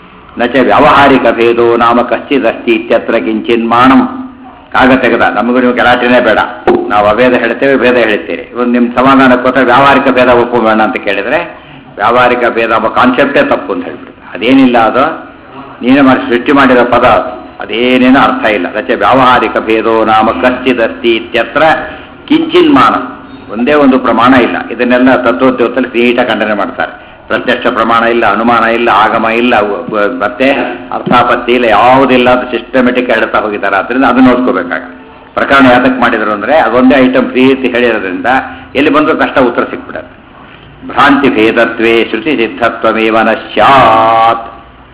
Speaker 1: ನಚ ವ್ಯಾವಹಾರಿಕ ಭೇದೋ ನಾಮ ಕಶ್ಚಿದಸ್ತಿ ಇತ್ಯತ್ರ ಕಿಂಚಿನ್ಮಾನಂ ಆಗ ತೆಗೆದ ನಮಗೂ ನೀವು ಗಲಾಟೆನೇ ಬೇಡ ನಾವು ಅಭೇದ ಹೇಳ್ತೇವೆ ಭೇದ ಹೇಳ್ತೀರಿ ಒಂದು ನಿಮ್ಮ ಸಮಾಧಾನ ಕೊಟ್ಟರೆ ವ್ಯಾವಹಾರಿಕ ಭೇದ ಒಪ್ಪಬೇಡ ಅಂತ ಕೇಳಿದ್ರೆ ವ್ಯಾವಹಾರಿಕ ಭೇದ ಎಂಬ ಕಾನ್ಸೆಪ್ಟೇ ತಪ್ಪು ಅಂತ ಹೇಳ್ಬಿಟ್ಟು ಅದೇನಿಲ್ಲ ಅದು ನೀನೇ ಮಾಡಿ ಸೃಷ್ಟಿ ಮಾಡಿರೋ ಪದ ಅದು. ಅದೇನೇನೋ ಅರ್ಥ ಇಲ್ಲ ನಚ ವ್ಯಾವಹಾರಿಕ ಭೇದೋ ನಾಮ ಕಶ್ಚಿದಸ್ತಿ ಇತ್ಯತ್ರ ಕಿಂಚಿನ್ಮಾನ ಒಂದೇ ಒಂದು ಪ್ರಮಾಣ ಇಲ್ಲ ಇದನ್ನೆಲ್ಲ ತತ್ವೋದ್ಯೋಗದಲ್ಲಿ ನೀಟಾಗಿ ಖಂಡನೆ ಮಾಡ್ತಾರೆ ಪ್ರತ್ಯಕ್ಷ ಪ್ರಮಾಣ ಇಲ್ಲ ಅನುಮಾನ ಇಲ್ಲ ಆಗಮ ಇಲ್ಲ ವ- ವ- ಮತ್ತೆ ಅರ್ಥಾಪತ್ತಿ ಇಲ್ಲ ಯಾವುದಿಲ್ಲ ಅದು ಸಿಸ್ಟಮೆಟಿಕ್ ಹೇಳ್ತಾ ಹೋಗಿದ್ದಾರೆ ಅದರಿಂದ ಅದನ್ನ ಓದ್ಕೋಬೇಕಾಗ ಪ್ರಕರಣ ಯಾತಕ್ಕೆ ಮಾಡಿದ್ರು ಅಂದ್ರೆ ಅದೊಂದೇ ಐಟಮ್ ಪ್ರೀತಿ ಹೇಳಿರೋದ್ರಿಂದ ಎಲ್ಲಿ ಬಂದರೂ ಕಷ್ಟ ಉತ್ತರ ಸಿಕ್ಬಿಡುತ್ತೆ ಭ್ರಾಂತಿ ಭೇದತ್ವೇ ಶ್ರುತಿ ಸಿದ್ಧತ್ವಮೇವ ನ ಸ್ಯಾತ್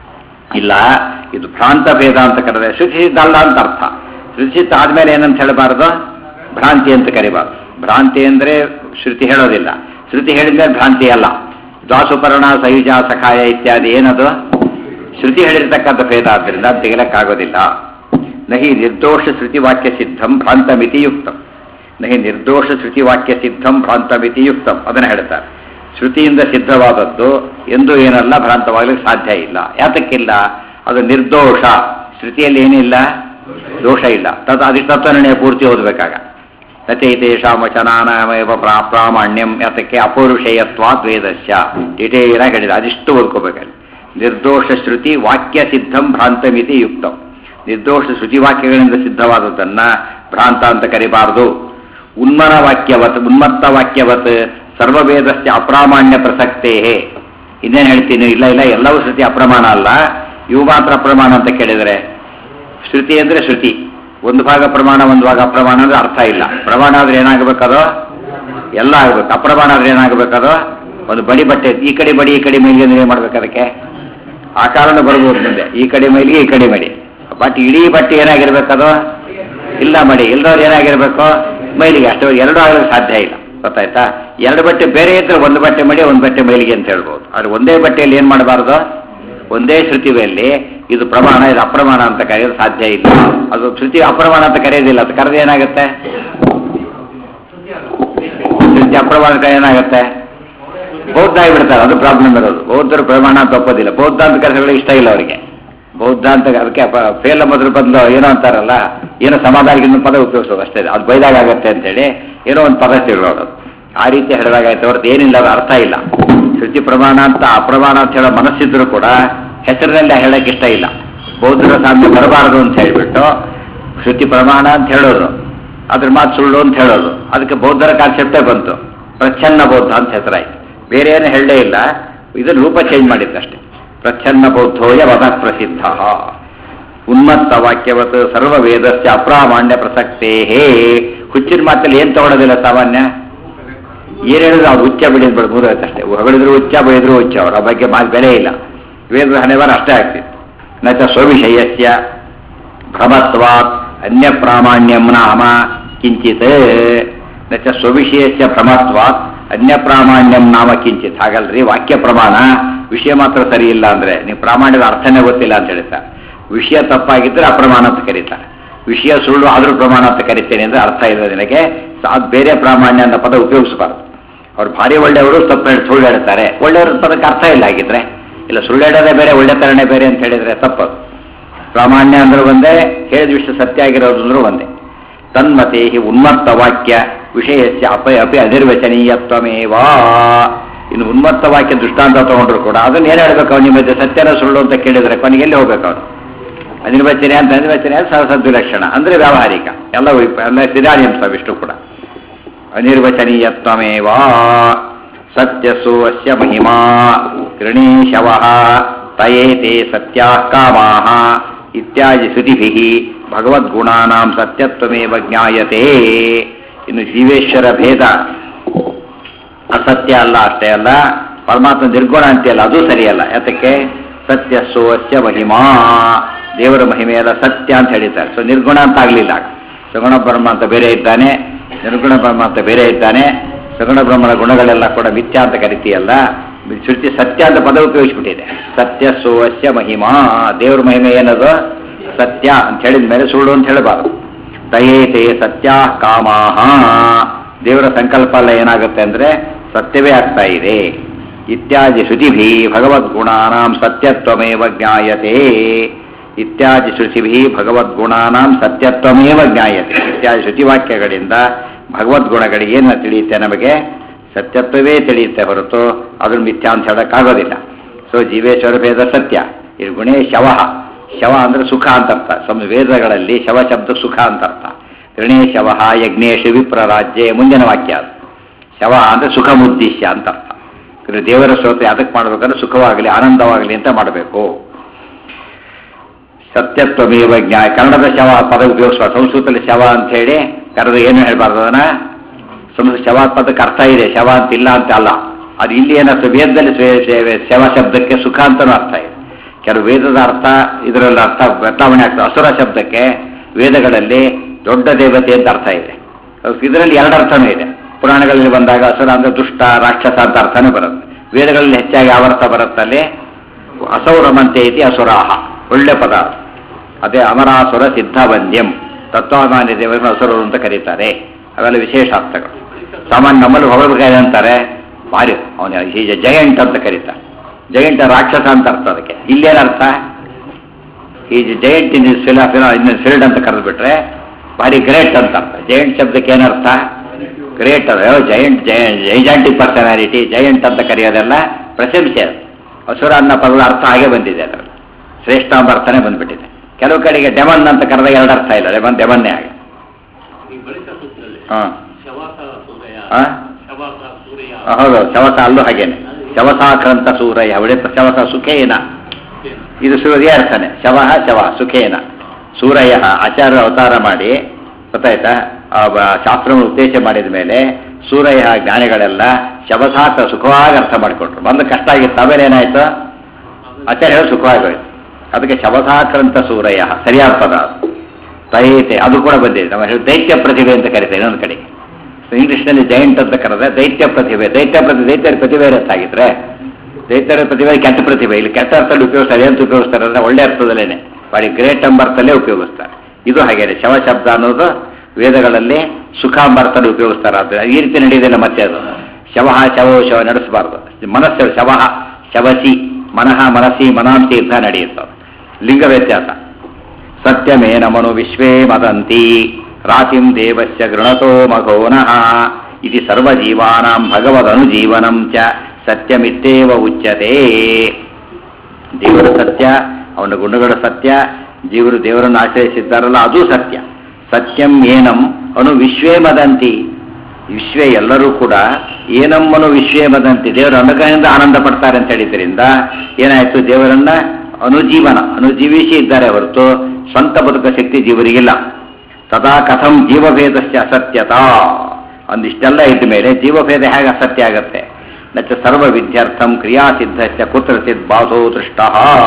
Speaker 1: ಇಲ್ಲ ಇದು ಭ್ರಾಂತ ಭೇದ ಅಂತ ಕರೆದ್ರೆ ಶ್ರುತಿ ಸಿದ್ಧ ಅಲ್ಲ ಅಂತ ಅರ್ಥ ಶ್ರುತಿ ಸಿದ್ಧ ಆದ್ಮೇಲೆ ಏನಂತ ಹೇಳಬಾರ್ದು ಭ್ರಾಂತಿ ಅಂತ ಕರಿಬಾರ್ದು ಭ್ರಾಂತಿ ಅಂದ್ರೆ ಶ್ರುತಿ ಹೇಳೋದಿಲ್ಲ ಶ್ರುತಿ ಹೇಳಿದ್ಮೇಲೆ ಭ್ರಾಂತಿ ಅಲ್ಲ ದ್ವಾಸುಪರ್ಣ ಸಯುಜ ಸಖಾಯ ಇತ್ಯಾದಿ ಏನದು ಶ್ರುತಿ ಹೇಳಿರ್ತಕ್ಕಂಥ ಭೇದ ಆದ್ದರಿಂದ ಅದು ತೆಗಿಲಕ್ಕಾಗೋದಿಲ್ಲ ನಹಿ ನಿರ್ದೋಷ ಶ್ರುತಿ ವಾಕ್ಯ ಸಿದ್ಧಂ ಭ್ರಾಂತಮಿತಿ ಯುಕ್ತಂ ನಹಿ ನಿರ್ದೋಷ ಶ್ರುತಿ ವಾಕ್ಯ ಸಿದ್ಧಂ ಭ್ರಾಂತಮಿತಿ ಯುಕ್ತಂ ಅದನ್ನು ಹೇಳ್ತಾರೆ ಶ್ರುತಿಯಿಂದ ಸಿದ್ಧವಾದದ್ದು ಎಂದು ಏನಲ್ಲ ಭ್ರಾಂತವಾಗಲಿಕ್ಕೆ ಸಾಧ್ಯ ಇಲ್ಲ ಯಾತಕ್ಕಿಲ್ಲ ಅದು ನಿರ್ದೋಷ ಶ್ರುತಿಯಲ್ಲಿ ಏನಿಲ್ಲ ದೋಷ ಇಲ್ಲ ತದ್ ಅದಕ್ಕೆ ತತ್ವನಿರ್ಣಯ ಪೂರ್ತಿ ಓದಬೇಕಾಗ ನಚೈತೇಷಾಂ ವಚನಾನಮೇವ ಪ್ರಾ- ಪ್ರಾಮಾಣ್ಯಂ ಯಾತಕ್ಕೆ ಅಪೌರುಷೇಯತ್ವಾದ್ ವೇದಸ್ಯ ಡಿಟೇಲ್ ಆಗಿ ಹೇಳಿದ ಅದಿಷ್ಟು ಓದ್ಕೋಬೇಕಲ್ಲಿ ನಿರ್ದೋಷ ಶ್ರುತಿ ವಾಕ್ಯ ಸಿದ್ಧಂ ಭ್ರಾಂತಮಿತಿ ಯುಕ್ತಂ ನಿರ್ದೋಷ ಶ್ರುತಿ ವಾಕ್ಯಗಳಿಂದ ಸಿದ್ಧವಾದದ್ದನ್ನ ಭ್ರಾಂತ ಅಂತ ಕರಿಬಾರದು ಉನ್ಮನ ವಾಕ್ಯವತ್ ಉನ್ಮತ್ತ ವಾಕ್ಯವತ್ ಸರ್ವವೇದಸ್ಯ ಅಪ್ರಾಮಾಣ್ಯ ಪ್ರಸಕ್ತೇ ಇನ್ನೇನು ಹೇಳ್ತೀನಿ ಇಲ್ಲ ಇಲ್ಲ ಎಲ್ಲವೂ ಶ್ರುತಿ ಅಪ್ರಮಾಣ ಅಲ್ಲ ಇವು ಮಾತ್ರ ಅಪ್ರಮಾಣ ಅಂತ ಕೇಳಿದರೆ ಶ್ರುತಿ ಅಂದ್ರೆ ಶ್ರುತಿ ಒಂದು ಭಾಗ ಪ್ರಮಾಣ ಒಂದು ಭಾಗ ಅಪ್ರಮಾಣ ಅಂದ್ರೆ ಅರ್ಥ ಇಲ್ಲ ಪ್ರಮಾಣ ಆದ್ರೆ ಏನಾಗಬೇಕದೋ ಎಲ್ಲ ಆಗ್ಬೇಕು ಅಪ್ರಮಾಣ ಆದ್ರೆ ಏನಾಗಬೇಕದೋ ಒಂದು ಬಡಿ ಬಟ್ಟೆ ಈ ಕಡೆ ಬಡಿ ಈ ಕಡೆ ಮೈಲಿಗೆ ಅಂದ್ರೆ ಏನ್ ಮಾಡ್ಬೇಕು ಅದಕ್ಕೆ ಆ ಕಾರಣ ಬರ್ಬೋದು ಮುಂದೆ ಈ ಕಡೆ ಮೈಲಿಗೆ ಈ ಕಡೆ ಮಡಿ ಬಟ್ ಇಡೀ ಬಟ್ಟೆ ಏನಾಗಿರ್ಬೇಕದು ಇಲ್ಲ ಮಡಿ ಇಲ್ದವ್ರು ಏನಾಗಿರ್ಬೇಕು ಮೈಲಿಗೆ ಅಷ್ಟು ಎರಡು ಆಗಲಿಕ್ಕೆ ಸಾಧ್ಯ ಇಲ್ಲ ಗೊತ್ತಾಯ್ತಾ ಎರಡು ಬಟ್ಟೆ ಬೇರೆ ಇದ್ರೆ ಒಂದು ಬಟ್ಟೆ ಮಡಿ ಒಂದು ಬಟ್ಟೆ ಮೈಲಿಗೆ ಅಂತ ಹೇಳ್ಬೋದು ಆದ್ರೆ ಒಂದೇ ಬಟ್ಟೆಯಲ್ಲಿ ಏನ್ ಮಾಡಬಾರ್ದು ಒಂದೇ ಶ್ರುತಿಯಲ್ಲಿ ಇದು ಪ್ರಮಾಣ ಇದು ಅಪ್ರಮಾಣ ಅಂತ ಕರೆಯೋದು ಸಾಧ್ಯ ಇಲ್ಲ ಅದು ಶ್ರುತಿ ಅಪ್ರಮಾಣ ಅಂತ ಕರೆಯೋದಿಲ್ಲ ಅದು ಕರೆದು ಏನಾಗುತ್ತೆ
Speaker 2: ಶ್ರುತಿ ಅಲ್ಲ
Speaker 1: ಶ್ರುತಿ ಅಪ್ರಮಾಣ ಏನಾಗುತ್ತೆ ಬೌದ್ಧ ಆಗಿಬಿಡ್ತಾರೆ ಅದು ಪ್ರಾಬ್ಲಮ್ ಇರೋದು ಬೌದ್ಧರು ಪ್ರಮಾಣ ಅಂತ ಒಪ್ಪೋದಿಲ್ಲ ಬೌದ್ಧಾಂತ ಕೆಲಸಗಳಿಗೆ ಇಷ್ಟ ಇಲ್ಲ ಅವರಿಗೆ ಬೌದ್ಧಾಂತ ಅದಕ್ಕೆ ಫೇಲ್ ಮೊದಲು ಬದಲು ಏನೋ ಅಂತಾರಲ್ಲ ಏನೋ ಸಮಾಧಾನಕ್ಕೆ ಇನ್ನೊಂದು ಪದ ಉಪಯೋಗಿಸೋದು ಅಷ್ಟೇ ಅದು ಬೈದಾಗ ಆಗತ್ತೆ ಅಂತೇಳಿ ಏನೋ ಒಂದು ಪದ ತಿಳ್ಕೊಳ್ಳೋದು ಆ ರೀತಿ ಹೇಳಿದಾಗಾಯ್ತು ಹೊರತು ಏನಿಲ್ಲ ಅದು ಅರ್ಥ ಇಲ್ಲ ಶ್ರುತಿ ಪ್ರಮಾಣ ಅಂತ ಅಪ್ರಮಾಣ ಅಂತ ಹೇಳೋ ಮನಸ್ಸಿದ್ರು ಕೂಡ ಹೆಸರಿನಲ್ಲಿ ಹೇಳಕ್ಕೆ ಇಷ್ಟ ಇಲ್ಲ ಬೌದ್ಧರ ಸಾಮ್ಯ ಬರಬಾರದು ಅಂತ ಹೇಳಿಬಿಟ್ಟು ಶ್ರುತಿ ಪ್ರಮಾಣ ಅಂತ ಹೇಳೋದು ಅದ್ರ ಮಾತು ಸುಳ್ಳು ಅಂತ ಹೇಳೋದು ಅದಕ್ಕೆ ಬೌದ್ಧರ ಕಾನ್ಸೆಪ್ಟೇ ಬಂತು ಪ್ರಚ್ಛನ್ನ ಬೌದ್ಧ ಅಂತ ಹೆಸರಾಯ್ತು ಬೇರೆ ಏನು ಹೇಳಲೇ ಇಲ್ಲ ಇದನ್ನು ರೂಪ ಚೇಂಜ್ ಮಾಡಿದ್ದಷ್ಟೇ ಪ್ರಚ್ಛನ್ನ ಬೌದ್ಧೋಯ ವದ ಪ್ರಸಿದ್ಧ ಉನ್ಮತ್ತ ವಾಕ್ಯವತ್ ಸರ್ವ ವೇದಸ್ಯ ಅಪ್ರಾಮಾಣ್ಯ ಪ್ರಸಕ್ತೇ ಹೇ ಹುಚ್ಚಿನ ಮಾತಲ್ಲಿ ಏನು ತಗೊಳ್ಳೋದಿಲ್ಲ ಸಾಮಾನ್ಯ ಏನ್ ಹೇಳಿದ್ರು ಅವ್ರು ಉಚ್ಚ ಬೆಳೆದ್ ಬಿಡ್ಬೋದು ಅಷ್ಟೇ ಹೊಗಳಿದ್ರು ಉಚ್ಚ ಬೆಳೆದ್ರು ಉಚ್ಚ ಅವ್ರ ಬಗ್ಗೆ ಮಾತು ಬೆಲೆ ಇಲ್ಲ ವೇದ ಹಣೆವಾರ ಅಷ್ಟೇ ಆಗ್ತಿತ್ತು ನಚ ಸ್ವವಿಷಯಸ್ಯ ಭ್ರಮತ್ವಾತ್ ಅನ್ಯ ಪ್ರಾಮಾಣ್ಯಂ ನಾಮ ಕಿಂಚಿತ್ ನಚ ಸ್ವವಿಷಯಸ್ಯ ಭ್ರಮತ್ವಾತ್ ಅನ್ಯ ಪ್ರಾಮಾಣ್ಯಂ ನಾಮ ಕಿಂಚಿತ್ ಹಾಗಲ್ರಿ ವಾಕ್ಯ ಪ್ರಮಾಣ ವಿಷಯ ಮಾತ್ರ ಸರಿ ಇಲ್ಲ ಅಂದ್ರೆ ನೀವು ಪ್ರಾಮಾಣ್ಯದ ಅರ್ಥನೇ ಗೊತ್ತಿಲ್ಲ ಅಂತ ಹೇಳ್ತಾರೆ ವಿಷಯ ತಪ್ಪಾಗಿದ್ದರೆ ಅಪ್ರಮಾಣ ಅಂತ ಕರೀತಾರೆ ವಿಷಯ ಸುಳ್ಳು ಆದರೂ ಪ್ರಮಾಣ ಅಂತ ಕರಿತೇನೆ ಅಂದ್ರೆ ಅರ್ಥ ಇಲ್ಲ ನಿನಗೆ ಅದು ಬೇರೆ ಪ್ರಾಮಾಣ್ಯ ಅನ್ನೋ ಪದ ಉಪಯೋಗಿಸಬಾರ್ದು ಅವ್ರು ಭಾರಿ ಒಳ್ಳೆಯವರು ತಪ್ಪು ಹೇಳಿ ಸುಳ್ಳು ಹೇಳ್ತಾರೆ ಒಳ್ಳೆಯವ್ರ ಪದಕ್ಕೆ ಅರ್ಥ ಇಲ್ಲ ಆಗಿದ್ರೆ ಇಲ್ಲ ಸುಳ್ಳು ಹೇಳೋದೇ ಬೇರೆ ಒಳ್ಳೆತನನೇ ಬೇರೆ ಅಂತ ಹೇಳಿದ್ರೆ ತಪ್ಪದು ಪ್ರಾಮಾಣ್ಯ ಅಂದ್ರೆ ಒಂದೇ ಹೇಳಿದ ವಿಷಯ ಸತ್ಯ ಆಗಿರೋದು ಅಂದ್ರೂ ಒಂದೇ ತನ್ಮತೆ ಹಿ ಉನ್ಮತ್ತ ವಾಕ್ಯ ವಿಷಯಸ್ಯ ಅಪ ಅಪಿ ಅನಿರ್ವಚನೀಯತ್ವಮೇವಾ ಇನ್ನು ಉನ್ಮತ್ತ ವಾಕ್ಯ ದೃಷ್ಟಾಂತ ತಗೊಂಡ್ರು ಕೂಡ ಅದನ್ನ ಏನು ಹೇಳ್ಬೇಕು ಅವನ ಮಧ್ಯೆ ಸತ್ಯನ ಸುಳ್ಳು ಅಂತ ಕೇಳಿದ್ರೆ ಕೊನೆಗೆ ಎಲ್ಲಿ ಹೋಗ್ಬೇಕು ಅವನು ಅನಿರ್ವಚನೆ ಅಂತ ಅನಿರ್ವಚನೆ ಸರಸದ್ದು ಲಕ್ಷಣ ಅಂದ್ರೆ ವ್ಯಾವಹಾರಿಕ ಎಲ್ಲ ವಿಪ- ಎಲ್ಲ ಸಿದ್ಧಾಂಶ ವಿಷ್ಣು ಕೂಡ ಅನಿರ್ವಚನೀಯತ್ವಮೇವಾ ಸತ್ಯಸು ಅಸ್ಯ ಮಹಿಮಾ ಗೃಣೀಶವ ತಯೇತೆ ಸತ್ಯಾ ಕಾಮಾಹ ಇತ್ಯಾದಿ ಶ್ರುತಿಭಿಃ ಭಗವದ್ಗುಣಾನಾಂ ಸತ್ಯತ್ವಮೇವ ಜ್ಞಾಯತೆ ಇನ್ನು ಜೀವೇಶ್ವರ ಭೇದ ಅಸತ್ಯ ಅಲ್ಲ ಅಷ್ಟೇ ಅಲ್ಲ ಪರಮಾತ್ಮ ನಿರ್ಗುಣ ಅಂತೆಯಲ್ಲ ಅದು ಸರಿಯಲ್ಲ ಯಾತಕ್ಕೆ ಸತ್ಯ ಸೋಸ್ಯ ಮಹಿಮಾ ದೇವರ ಮಹಿಮೆ ಎಲ್ಲ ಸತ್ಯ ಅಂತ ಹೇಳಿದ್ದಾರೆ ಸೊ ನಿರ್ಗುಣ ಅಂತ ಆಗಲಿಲ್ಲ ಸಗುಣ ಬ್ರಹ್ಮ ಅಂತ ಬೇರೆ ಇದ್ದಾನೆ ನಿರ್ಗುಣ ಬ್ರಹ್ಮ ಅಂತ ಬೇರೆ ಇದ್ದಾನೆ ಸಗುಣ ಬ್ರಹ್ಮನ ಗುಣಗಳೆಲ್ಲ ಕೂಡ ಮಿಥ್ಯ ಅಂತ ಕರಿತೀಯಲ್ಲ ಶ್ರುತಿ ಸತ್ಯ ಅಂತ ಪದ ಉಪಯೋಗಿಸ್ಬಿಟ್ಟಿದೆ ಸತ್ಯ ಸೋಸ್ಯ ಮಹಿಮಾ ದೇವರ ಮಹಿಮೆ ಏನದು ಸತ್ಯ ಅಂತ ಹೇಳಿದ ಮೇಲೆ ಸುಳ್ಳು ಅಂತ ಹೇಳಬಾರದು ದಯೇತೆ ಸತ್ಯ ಕಾಮಾಹ ದೇವರ ಸಂಕಲ್ಪ ಎಲ್ಲ ಏನಾಗುತ್ತೆ ಅಂದ್ರೆ ಸತ್ಯವೇ ಆಗ್ತಾ ಇದೆ ಇತ್ಯಾದಿ ಶ್ರುತಿಭಿ ಭಗವದ್ಗುಣಾನಾಂ ಸತ್ಯತ್ವಮೇವ ಜ್ಞಾಯತೆ ಇತ್ಯಾದಿ ಶ್ರುತಿಭಿ ಭಗವದ್ಗುಣಾನಾಂ ಸತ್ಯತ್ವಮೇವ ಜ್ಞಾಯತೆ ಇತ್ಯಾದಿ ಶ್ರುತಿವಾಕ್ಯಗಳಿಂದ ಭಗವದ್ಗುಣಗಳಿಗೆ ಏನು ತಿಳಿಯುತ್ತೆ ನಮಗೆ ಸತ್ಯತ್ವವೇ ತಿಳಿಯುತ್ತೆ ಹೊರತು ಅದನ್ನು ಮಿಥ್ಯಾ ಅಂತ ಹೇಳಕ್ಕಾಗೋದಿಲ್ಲ ಸೊ ಜೀವೇಶ್ವರ ಭೇದ ಸತ್ಯ ಇದು ಗುಣೇ ಶವಃ ಶವ ಅಂದ್ರೆ ಸುಖ ಅಂತ ಅರ್ಥ ಸಮ ವೇದಗಳಲ್ಲಿ ಶವ ಶಬ್ದ ಸುಖ ಅಂತ ಅರ್ಥ ಋಣೇ ಶವ ಯಜ್ಞೇಶ ವಿಪ್ರ ರಾಜ್ಯ ಮುಂದಿನ ವಾಕ್ಯ ಅದು ಶವ ಅಂದ್ರೆ ಸುಖ ಮುದ್ದೇಶ ಅಂತ ಅರ್ಥ ಇದು ದೇವರ ಸ್ತೋತ್ರ ಅದಕ್ಕೆ ಮಾಡ್ಬೇಕಂದ್ರೆ ಸುಖವಾಗಲಿ ಆನಂದವಾಗಲಿ ಅಂತ ಮಾಡಬೇಕು ಸತ್ಯತ್ವಮೇವ ಜ್ಞಾ ಕನ್ನಡದ ಶವ ಪದ ಉಪಯೋಗಿಸುವ ಸಂಸ್ಕೃತದಲ್ಲಿ ಶವ ಅಂತ ಹೇಳಿ ಕನ್ನಡ ಏನು ಹೇಳ್ಬಾರ್ದು ಅದನ್ನ ಸಂಸ್ಕೃತ ಶವ ಪದಕ್ಕೆ ಅರ್ಥ ಇದೆ ಶವ ಅಂತ ಇಲ್ಲ ಅಂತ ಅಲ್ಲ ಅದು ಇಲ್ಲಿ ಏನರ್ಥ ವೇದದಲ್ಲಿ ಸ್ವೇ- ಸ್ವೇ- ಶವ ಶಬ್ದಕ್ಕೆ ಸುಖ ಅಂತನೂ ಅರ್ಥ ಇದೆ ಕೆಲವು ವೇದದ ಅರ್ಥ ಇದರಲ್ಲಿ ಅರ್ಥ ಬದಲಾವಣೆ ಆಗ್ತದೆ ಅಸುರ ಶಬ್ದಕ್ಕೆ ವೇದಗಳಲ್ಲಿ ದೊಡ್ಡ ದೇವತೆ ಅಂತ ಅರ್ಥ ಇದೆ ಇದರಲ್ಲಿ ಎರಡು ಅರ್ಥನೂ ಇದೆ ಪುರಾಣಗಳಲ್ಲಿ ಬಂದಾಗ ಅಸುರ ಅಂದ್ರೆ ದುಷ್ಟ ರಾಕ್ಷಸ ಅಂತ ಅರ್ಥನೇ ಬರುತ್ತೆ ವೇದಗಳಲ್ಲಿ ಹೆಚ್ಚಾಗಿ ಯಾವ ಅರ್ಥ ಬರುತ್ತಲ್ಲಿ ಅಸೌರಮಂತೆ ಇತಿ ಅಸುರಾಹ ಒಳ್ಳೆ ಪದ ಅದು. ಅದೇ ಅಮರಾಸುರ ಸಿದ್ಧವಂದ್ಯಂ ತತ್ವಾಭಿಮಾನಿ ದೇವರನ್ನು ಅಸುರರು ಅಂತ ಕರೀತಾರೆ ಅವೆಲ್ಲ ವಿಶೇಷ ಅರ್ಥಗಳು ಸಾಮಾನ್ಯ ನಮ್ಮಲ್ಲಿ ಹೊಗಳಬೇಕಾದ್ರೆ ಅಂತಾರೆ ಭಾರಿ ಅವನ ಈಜ ಜಯಂಟ್ ಅಂತ ಕರೀತಾರೆ ಜಯಂಟ್ ರಾಕ್ಷಸ ಅಂತ ಅರ್ಥ ಅದಕ್ಕೆ ಇಲ್ಲೇನು ಅರ್ಥ ಈಜ ಜಯಂಟ್ ಇನ್ ಫಿಲ ಫಿಲ ಇನ್ ಫೀಲ್ಡ್ ಅಂತ ಕರೆದು ಬಿಟ್ರೆ ಭಾರಿ ಗ್ರೇಟ್ ಅಂತ ಅರ್ಥ ಜಯಂಟ್ ಶಬ್ದಕ್ಕೆ ಏನರ್ಥ ಗ್ರೇಟ್ ಅದು ಜಯಂಟ್ ಜೈಜಾಂಟಿಕ್ ಪರ್ಸನಾಲಿಟಿ ಜಯಂಟ್ ಅಂತ ಕರೆಯೋದೆಲ್ಲ ಪ್ರಶಂಸೆ ಅದು ಅಸುರ ಅನ್ನೋ ಪದದ ಅರ್ಥ ಹಾಗೆ ಬಂದಿದೆ ಅದರಲ್ಲಿ ಶ್ರೇಷ್ಠ ಎಂಬ ಅರ್ಥನೇ ಬಂದ್ಬಿಟ್ಟಿದೆ ಕೆಲವು ಕಡೆಗೆ ಡೆಮನ್ ಅಂತ ಕರೆದಾಗ ಎರಡು ಅರ್ಥ ಇಲ್ಲ ಡೆಮನ್ ಡೆಮನ್ನೇ ಹಾಗೆ
Speaker 3: ಈ ಬಳಿಕ ಸೂತ್ರದಲ್ಲಿ
Speaker 1: ಹಾಂ
Speaker 3: ಶವಾಸ ಸೂರ್ಯ
Speaker 1: ಆ?
Speaker 3: ಶವಾಸ ಸೂರ್ಯ
Speaker 1: ಹೌದು ಶವಸ ಅಲ್ಲೂ ಹಾಗೇನೆ ಶವಸಾಕ್ರಂತ ಸೂರಯ್ಯ ಅವಳೆ ಶವಸ ಸುಖೇನ ಇದು ಸೂರ್ಯ ಅರ್ಥನೆ ಶವಃ ಶವ ಸುಖೇನ ಸೂರಯ್ಯ ಆಚಾರ್ಯ ಅವತಾರ ಮಾಡಿ ಗೊತ್ತಾಯ್ತಾ ಆ ಬ- ಶಾಸ್ತ್ರವನ್ನು ಉದ್ದೇಶ ಮಾಡಿದ ಮೇಲೆ ಸೂರಯ್ಯ ಜ್ಞಾನಿಗಳೆಲ್ಲ ಶವಸಾಕ ಸುಖವಾಗಿ ಅರ್ಥ ಮಾಡಿಕೊಟ್ರು ಮೊದಲು ಕಷ್ಟ ಆಗಿತ್ತು ಆಮೇಲೆ ಏನಾಯ್ತು ಆಚಾರ್ಯ ಹೇಳಿ ಸುಖವಾಗೋಯ್ತು ಅದಕ್ಕೆ ಶವಸಾಕ್ರಂತ ಸೂರಯ್ಯ ಸರಿಯಾದ ಪದ ಅದು ತೈತೆ ಅದು ಕೂಡ ಬಂದಿದೆ ನಮ್ಮ ಹೇಳಿ ದೈತ್ಯ ಪ್ರತಿಭೆ ಅಂತ ಕರೀತಾರೆ ಇನ್ನೊಂದು ಕಡೆ ಇಂಗ್ಲಿಷ್ನಲ್ಲಿ ಜೈಂಟ್ ಅಂತ ಕರೆದ್ರೆ ದೈತ್ಯ ಪ್ರತಿಭೆ ದೈತ್ಯ ಪ್ರತಿಭೆ ದೈತ್ಯರ ಪ್ರತಿಭೆ ಇರುತ್ತಾಗಿದ್ರೆ ದೈತ್ಯರ ಪ್ರತಿಭೆ ಕೆಟ್ಟ ಪ್ರತಿಭೆ ಇಲ್ಲಿ ಕೆಟ್ಟ ಅರ್ಥದಲ್ಲಿ ಉಪಯೋಗಿಸ್ತಾರೆ ಅಂತ ಉಪಯೋಗಿಸ್ತಾರೆ ಅಂದ್ರೆ ಒಳ್ಳೆ ಅರ್ಥದಲ್ಲೇನೆ ಬಾಡಿ ಗ್ರೇಟ್ ಎಂಬ ಅರ್ಥಲ್ಲೇ ಉಪಯೋಗಿಸ್ತಾರೆ ಇದು ಹಾಗೇನೆ ಶವ ಶಬ್ದ ಅನ್ನೋದು ವೇದಗಳಲ್ಲಿ ಸುಖ ಎಂಬ ಅರ್ಥದಲ್ಲಿ ಉಪಯೋಗಿಸ್ತಾರೆ ಅದು ಈ ರೀತಿ ನಡೆಯೋದಿಲ್ಲ ಮತ್ತೆ ಅದು ಶವ ಶವೋ ಶವ ನಡೆಸಬಾರ್ದು ಮನಸ್ಸು ಶವ ಶವಸಿ ಮನಃ ಮನಸ್ಸಿ ಮನಾಂಸಿ ಯುದ್ಧ ನಡೆಯುತ್ತದೆ ಲಿಂಗ ವ್ಯತ್ಯಾಸ ಸತ್ಯಮೇನ ಮನು ವಿಶ್ವೇ ಮದಂತಿ ರಾತಿಂ ದೇವಸ್ಯ ಗೃಣತೋ ಮಘೋನಃ ಇತಿ ಸರ್ವಜೀವಾನಾಂ ಭಗವದನುಜೀವನಂ ಚ ಸತ್ಯಮಿತ್ತೇವ ಉಚ್ಯತೆ ದೇವರು ಸತ್ಯ ಅವನ ಗುಣಗಳು ಸತ್ಯ ಜೀವರು ದೇವರನ್ನು ಆಶ್ರಯಿಸಿದ್ದಾರಲ್ಲ ಅದು ಸತ್ಯ ಸತ್ಯಂ ಏನಂ ಅನು ವಿಶ್ವೇ ಮದಂತಿ ವಿಶ್ವೇ ಎಲ್ಲರೂ ಕೂಡ ಏನಮ್ಮನು ವಿಶ್ವೇ ಮದಂತಿ ದೇವರ ಅನುಗ್ರಹದಿಂದ ಆನಂದ ಪಡ್ತಾರೆ ಅಂತ ಹೇಳಿದ್ರಿಂದ ಏನಾಯ್ತು ದೇವರನ್ನ ಅನುಜೀವನ ಅನುಜೀವಿಸಿ ಇದ್ದಾರೆ ಹೊರತು ಸ್ವಂತ ಬದುಕ ಶಕ್ತಿ ಜೀವರಿಗಿಲ್ಲ ತದಾ ಕಥಂ ಜೀವಭೇದಸ್ಯ ಅಸತ್ಯತಾ ಅಂದಿಷ್ಟೆಲ್ಲ ಇದ್ದ ಮೇಲೆ ಜೀವಭೇದ ಹೇಗೆ ಅಸತ್ಯ ಆಗತ್ತೆ ನಚ ಸರ್ವ ವಿದ್ಯಾರ್ಥಂ ಕ್ರಿಯಾಸಿದ್ಧಸ್ಯ ಕುತ್ರಚಿತ್ ಬಾಧೋ ದೃಷ್ಟ